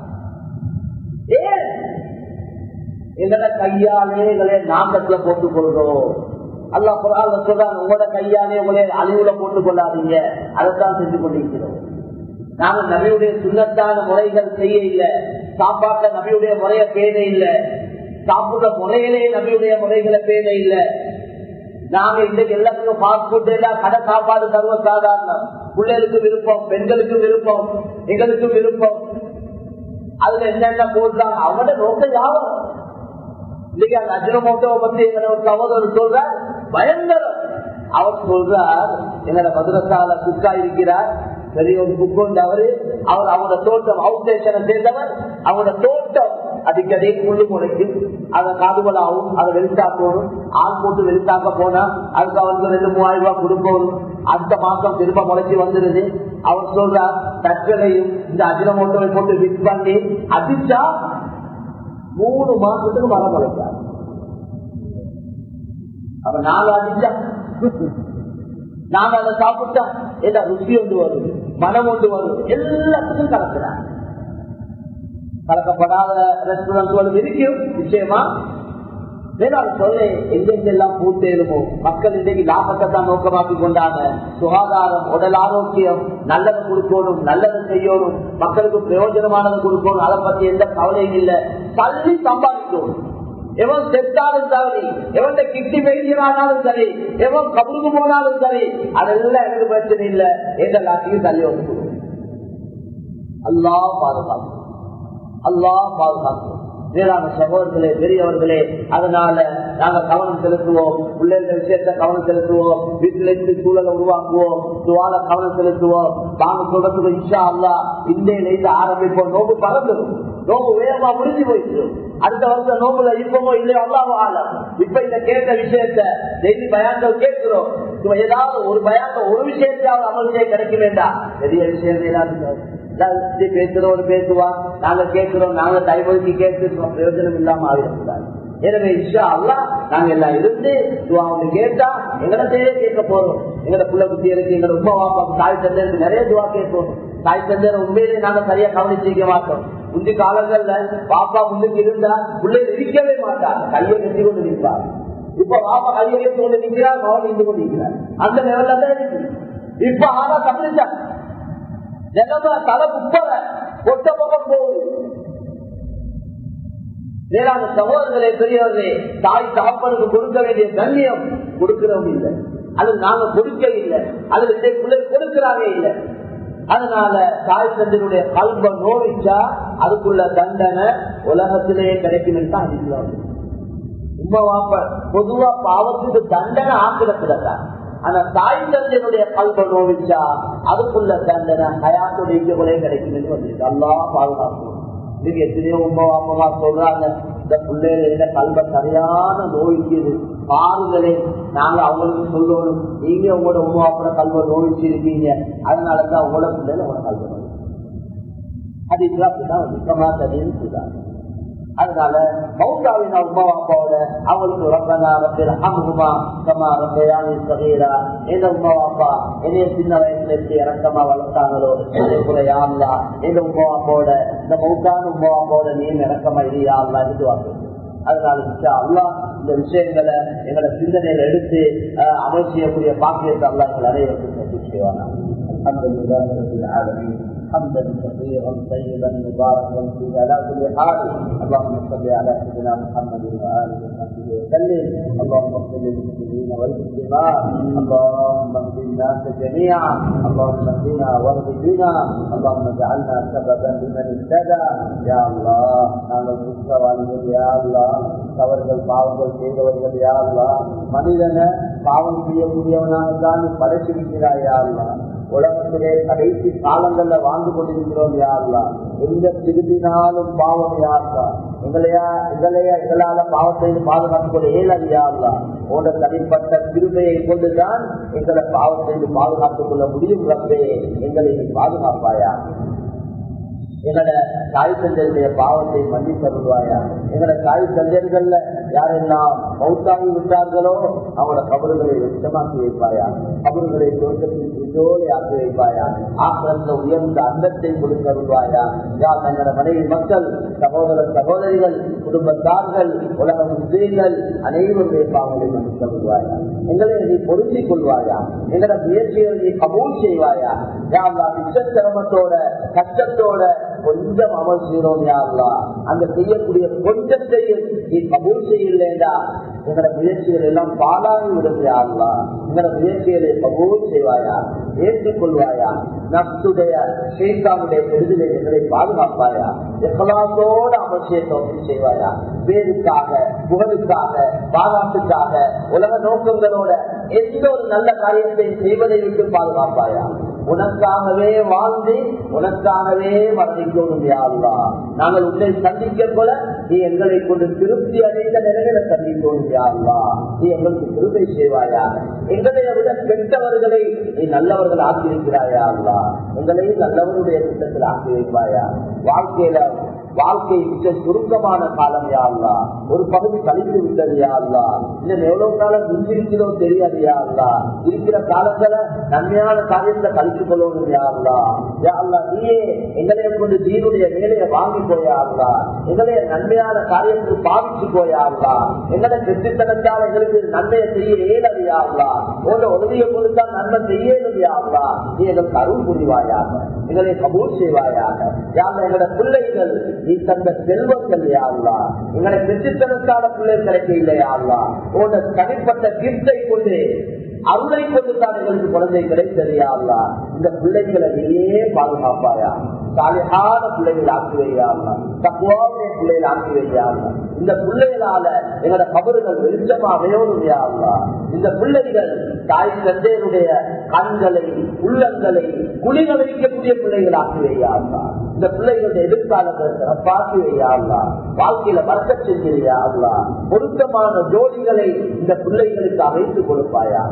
ஏன் எங்களை கையாலே எங்களை நாக்கத்துல போட்டுக் கொள்றோம் அல்லா குரான் சொல்றாங்க உங்களோட கையாலே உங்களை அழிவுல போட்டுக் கொள்ளாதீங்க அதைத்தான் செஞ்சு கொண்டிருக்கிறோம் நாங்க நபியுடைய சுண்ணத்தான முறைகள் செய்ய இல்லை சாப்பாட்ட நபியுடைய முறைய பேண இல்லை சாப்பிடுற முறையிலே நபியுடைய முறைகளை பேண இல்லை நாங்க இன்னைக்கு எல்லாத்துக்கும் ஃபாஸ்ட் ஃபுட் எல்லாம் கடை சாப்பாடு சர்வ சாதாரணம் பிள்ளைகளுக்கு விருப்பம் பெண்களுக்கு விருப்பம் எங்களுக்கு விருப்பம் அதுல என்னென்ன போடுறாங்க அவனோட நோக்கம் யாரும் இன்னைக்கு அந்த அஜினமோட்டோவை பத்தி எங்களை ஒரு சகோதரர் சொல்றார் பயங்கரம் அவர் சொல்றார் எங்களோட மதுரசால குக்கா இருக்கிறார் பெரிய ஒரு குக்கு அவரு அவர் அவங்களோட தோட்டம் அவுட் ஸ்டேஷனை சேர்ந்தவர் அவங்களோட தோட்டம் அடிக்கடி முள்ளு முளைக்கும் அதை காதுவலாகும் அதை வெளித்தாக்கணும் ஆள் போட்டு வெளித்தாக்க போனா அதுக்கு அவருக்கு ரெண்டு மூவாயிரம் ரூபாய் கொடுக்கணும் அடுத்த மாசம் திரும்ப முளைச்சி வந்துருது அவர் சொல்றார் தற்களையும் இந்த அஜினமோட்டோவை போட்டு மிக்ஸ் பண்ணி அடிச்சா மூணு மாசத்துக்கு மரம் வளர்த்தார் அப்ப நாங்க அடிச்சா நாங்க அதை சாப்பிட்டா என்ன ருசி ஒன்று வரும் மனம் ஒன்று வரும் எல்லாத்துக்கும் கலக்கிறார் கலக்கப்படாத ரெஸ்டாரண்ட் இருக்கும் நிச்சயமா வேறாள் சொல்ல எங்கெங்கெல்லாம் பூத்தேருமோ மக்கள் இன்றைக்கு லாபத்தை தான் நோக்கமாக்கி கொண்டாங்க சுகாதாரம் உடல் ஆரோக்கியம் நல்லது கொடுக்கணும் நல்லது செய்யணும் மக்களுக்கு பிரயோஜனமானது கொடுக்கணும் அதை பத்தி எந்த கவலையும் இல்லை தள்ளி சம்பாதிக்கணும் எவன் செத்தாலும் சரி எவன் கிட்டி பேசினாலும் சரி எவன் கபருக்கு போனாலும் சரி அதெல்லாம் எனக்கு பிரச்சனை இல்லை எந்த எல்லாத்தையும் தள்ளி வந்து அல்லா பாதுகாக்கும் அல்லா பாதுகாக்கும் வேளாண் சகோதரர்களே பெரியவர்களே அதனால நாங்க கவனம் செலுத்துவோம் பிள்ளைகள் விஷயத்த கவனம் செலுத்துவோம் வீட்டில இருந்து சூழலை உருவாக்குவோம் துவால கவனம் செலுத்துவோம் நாங்க சொல்றதுக்கு இஷா அல்லா இந்தியில இருந்து ஆரம்பிப்போம் நோக்கு பறந்துடும் நோக்கு வேகமா முடிஞ்சு போயிடுச்சு அடுத்த வருஷம் நோக்குல இப்பமோ இல்லையோ அல்லாஹ் ஆலம் இப்ப இந்த கேட்ட விஷயத்த டெய்லி பயான்கள் கேட்கிறோம் இப்ப ஏதாவது ஒரு பயான்கள் ஒரு விஷயத்தையாவது அமல் செய்ய கிடைக்க வேண்டாம் பெரிய விஷயம் ஏதாவது பேசுறவரு பேசுவான் நாங்க கேட்கிறோம் நாங்க டைம் ஒதுக்கி கேட்டுருக்கோம் பிரயோஜனம் இல்லாம ஆகிடக்கூடாது எனவே இஷா அல்லா நாங்க எல்லாம் இருந்து துவா கேட்டா எங்கடத்தையே கேட்க போறோம் எங்கட புள்ள குட்டிகளுக்கு எங்களோட உமா வாப்பாக்கு தாய் தந்தையருக்கு நிறைய துவா கேட்போம் தாய் தந்தையர் உண்மையிலே நாங்க சரியா கவனிச்சிருக்க மாட்டோம் முந்தி காலங்கள்ல பாப்பா முன்னுக்கு இருந்தா பிள்ளை இருக்கவே மாட்டாங்க கையை கட்டி கொண்டு நிற்பார் இப்ப பாப்பா கையை கட்டி கொண்டு நிற்கிறார் மகன் நின்று கொண்டு நிற்கிறார் அந்த லெவல்ல தான் இருக்கு இப்ப ஆனா தப்பிச்சாங்க நிலைமை தலை குப்பல ஒட்ட பக்கம் போகுது வேளாண் சகோதரர்களே பெரியவர்களே தாய் தகப்பனுக்கு கொடுக்க வேண்டிய கண்ணியம் கொடுக்கிறவங்க இல்லை அது நாங்க கொடுக்க இல்லை அது பிள்ளை கொடுக்கிறாங்க இல்லை அதனால தாய் தந்தனுடைய கல்வ நோவிச்சா அதுக்குள்ள தண்டனை உலகத்திலேயே கிடைக்கும் தான் அதிகம் உமா வாப்ப பொதுவா பாவத்துக்கு தண்டனை ஆக்கிடக்கூடாது ஆனா தாய் தந்தையினுடைய கல்வ நோவிச்சா அதுக்குள்ள தண்டனை ஹயாத்துடைய கொலை கிடைக்கும் என்று வந்திருக்கு அல்லா பாதுகாக்கணும் இன்னைக்கு எத்தனையோ உமா வாப்பமா சொல்றாங்க இந்த பிள்ளைகள கல்வ சரியான நோய்க்குது பாருங்களே நாங்க அவங்களுக்கு சொல்லணும் நீங்க உங்களோட உமா வாப்பட கல்வ நோய்ச்சி இருக்கீங்க அதனாலதான் உங்களோட பிள்ளைல உங்களோட கல்வ நோய் அது அப்படிதான் நிக்கமா தெரியும் சொல்றாங்க அதனால மௌசாவின் அம்மா அப்பாவோட அவங்களுக்கு ரப்பனா ரப்பில் அம்மா கமா ரப்பையானி சகீரா எந்த உமா அப்பா என்னைய சின்ன வயசுல இருந்து இறக்கமா வளர்த்தாங்களோ அதே போல யாருலா எந்த உமா அப்பாவோட இந்த மௌசான உமா அப்பாவோட நீ இறக்கமா இது யாருலா இது வாங்க அதனால இன்ஷா அல்லா இந்த விஷயங்களை எங்களை சிந்தனையில எடுத்து அமல் செய்யக்கூடிய பாக்கியத்தை அல்லா எங்களை அனைவருக்கும் செய்வாங்க الحمد لله رب العالمين حمدا كثيرا طيبا مباركا فيه على كل حال اللهم صل على سيدنا محمد واله وصحبه وسلم اللهم اغفر للمسلمين والمسلمات اللهم اهد الناس جميعا اللهم اهدنا واهد بنا اللهم اجعلنا سببا لمن اهتدى يا الله நாங்கள் குற்றவாளிகள் யா அல்லா தவறுகள் பாவங்கள் செய்தவர்கள் யா அல்லா மனிதனை பாவம் செய்யக்கூடியவனாக தான் படைச்சிருக்கிறாய் யா அல்லா உலகத்திலே கடைசி காலங்கள்ல வாழ்ந்து கொண்டிருக்கிறோம் யாருலா எந்த திருதினாலும் பாவம் யாருலா எங்களையா எங்களையா எங்களால பாவத்தை பாதுகாத்துக் கொள்ள இயலாது யா அல்லா உன்னோட தனிப்பட்ட திருமையை கொண்டுதான் எங்களை பாவத்தை பாதுகாத்துக் கொள்ள முடியும் ரப்பே எங்களை நீ பாதுகாப்பாயா எங்களோட தாய் தந்தையுடைய பாவத்தை மன்னித்து வருவாயா எங்களோட தாய் தந்தையர்கள்ல யாரெல்லாம் மௌத்தாகி விட்டார்களோ அவங்களோட கபறுகளை வெச்சமாக்கி வைப்பாயா கபறுகளை தோட்டத்தில் சுஜோலை ஆக்கி வைப்பாயா ஆக்கிரந்த உயர்ந்த அந்தத்தை கொடுத்து வருவாயா யார் எங்களோட மனைவி மக்கள் சகோதர சகோதரிகள் குடும்பத்தார்கள் உலக முஸ்லீம்கள் அனைவருடைய பாவங்களை மன்னித்து வருவாயா எங்களை நீ பொருந்திக் கொள்வாயா எங்களோட முயற்சிகளை நீ கபூல் செய்வாயா யாருலா சிரமத்தோட கஷ்டத்தோட கொஞ்சம் அமல் செய்யறோம் யாருலா அந்த செய்யக்கூடிய கொஞ்சத்தையும் நீ கபூல் செய்யலேண்டா எங்களோட முயற்சிகள் எல்லாம் பாலாகி விடும் யாருலா எங்களோட முயற்சிகளை கபூல் செய்வாயா ஏற்றுக்கொள்வாயா நப்சுடைய ஸ்ரீகாவுடைய கெடுதலை எங்களை பாதுகாப்பாயா எவ்வளோட அவசியத்தை செய்வாயா பேருக்காக புகழுக்காக பாராட்டுக்காக உலக நோக்கங்களோட எந்த ஒரு நல்ல காரியத்தை செய்வதை விட்டு பாதுகாப்பாயா உனக்காகவே வாழ்ந்து உனக்காகவே மரணிக்கணும் யாருலா நாங்கள் உன்னை சந்திக்க போல நீ எங்களை கொண்டு திருப்தி அடைந்த நிலையில சந்திக்கணும் யாருலா நீ எங்களுக்கு திருப்பை செய்வாயா எங்களை விட கெட்டவர்களை நீ நல்லவர்கள் ஆக்கியிருக்கிறாயா அல்லா எங்களையும் நல்லவருடைய திட்டத்தில் ஆக்கி வைப்பாயா வாழ்க்கையில வாழ்க்கை மிக சுருக்கமான காலம் யாருலா ஒரு பகுதி கழித்து விட்டது யாருலா இன்னும் எவ்வளவு காலம் மிஞ்சிருக்கிறதோ தெரியாது யாருலா இருக்கிற காலத்துல நன்மையான காரியத்தை கழித்துக் கொள்ளணும் யாருலா யாருலா நீயே எங்களைய கொண்டு தீனுடைய வேலையை வாங்கி போயாருலா எங்களைய நன்மையான காரியத்துக்கு பாவிச்சு போயாருலா எங்களை செத்துத்தனத்தால் எங்களுக்கு நன்மையை செய்ய இயலது யாருலா உங்களோட உதவியை கொடுத்தா நன்மை செய்யணும் யாருலா நீ எங்களுக்கு அருள் புரிவாயாக எங்களை கபூல் செய்வாயாக யாருல எங்களோட பிள்ளைகள் நீ தந்த செல்வங்கள் யாருலா எங்களை செத்துத்தனத்தால பிள்ளைகள் கிடைக்க இல்லையாருலா உன்னோட தனிப்பட்ட கிஃப்டை கொண்டு அருளை கொண்டு தான் எங்களுக்கு குழந்தை கிடைத்தது யாருலா இந்த பிள்ளைகளை நீயே பாதுகாப்பாயா சாலியான பிள்ளைகள் ஆக்கி வையாருலா தக்குவாவுடைய பிள்ளைகள் ஆக்கி வையாருலா இந்த பிள்ளைகளால எங்களோட கபறுகள் வெளிச்சமா அமையோடும் யாருலா இந்த பிள்ளைகள் தாய் தந்தையருடைய கண்களை உள்ளங்களை குளிர வைக்கக்கூடிய பிள்ளைகள் ஆக்கி வையாருலா இந்த பிள்ளைகளுடைய எதிர்காலத்தை சிறப்பாக்கி வையாருலா வாழ்க்கையில வர்க்க செஞ்சிருயாருலா பொருத்தமான ஜோடிகளை இந்த பிள்ளைகளுக்கு அமைத்து கொடுப்பாயா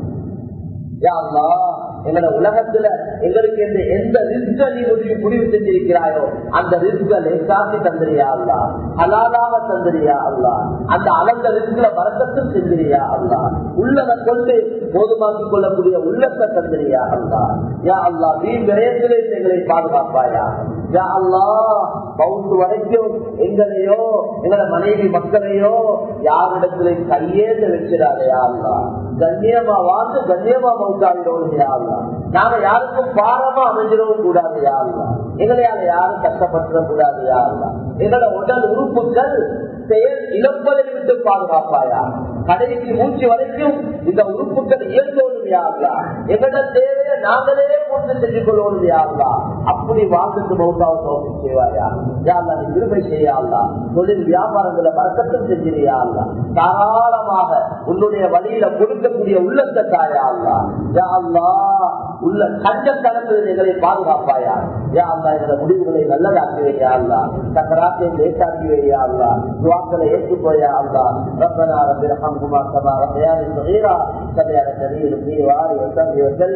எங்களோட உலகத்துல எங்களுக்கு எந்த எந்த ரிஸ்க நீ முடிவு முடிவு செஞ்சிருக்கிறாயோ அந்த ரிஸ்க லேசாக்கி தந்திரியா அல்லா ஹலாலாக தந்திரியா அல்லா அந்த அளந்த ரிஸ்கில வரக்கத்தும் செஞ்சிரியா அல்லா உள்ளதை கொண்டு போதுமாக்கிக் கொள்ளக்கூடிய உள்ளத்தை தந்திரியா அல்லா யா அல்லா வீண் விரயத்திலே எங்களை பாதுகாப்பாயா யா அல்லா பவுண்டு வரைக்கும் எங்களையோ எங்களோட மனைவி மக்களையோ யாரிடத்துல கையேந்து வச்சிடாதையா அல்லா கண்ணியமா வாழ்ந்து கண்ணியமா மௌத்தாவிடவும் யாருலா நாம யாருக்கும் பாரமா அமைஞ்சிடவும் கூடாது யாருலா எங்களையால யாரும் கஷ்டப்பட்டுட கூடாது யாருலா எங்களோட உடல் உறுப்புகள் செயல் இழப்பதை விட்டு பாதுகாப்பாயா கடைக்கு மூச்சு வரைக்கும் இந்த உறுப்புகள் இயங்கோடும் யாருலா எங்களோட தேவையை நாங்களே கொண்டு செஞ்சு கொள்ளணும் யாருலா அப்படி வாழ்ந்துட்டு மௌத்தாவை சோதனை செய்வாயா யாருலா நீ திருமை செய்யாங்களா தொழில் வியாபாரங்களை வர்க்கத்தும் செஞ்சிருயாங்களா தாராளமாக உன்னுடைய வழியில கொடுக்கக்கூடிய உள்ளத்தை தாயாங்களா யாருலா உள்ள கஞ்ச கலந்து எங்களை பாதுகாப்பாயா யா அல்லா எங்களை முடிவுகளை நல்லதாக்கி வையாங்களா சக்கராத்தை லேட்டாக்கி வையாங்களா துவாக்களை ஏற்றுக்கோயா அல்லா ரப்பனா ரப்பி ரஹம்குமா கமா ரப்பயானி சகீரா சபையான சரீர் நீ வாரி வசந்தி வசல்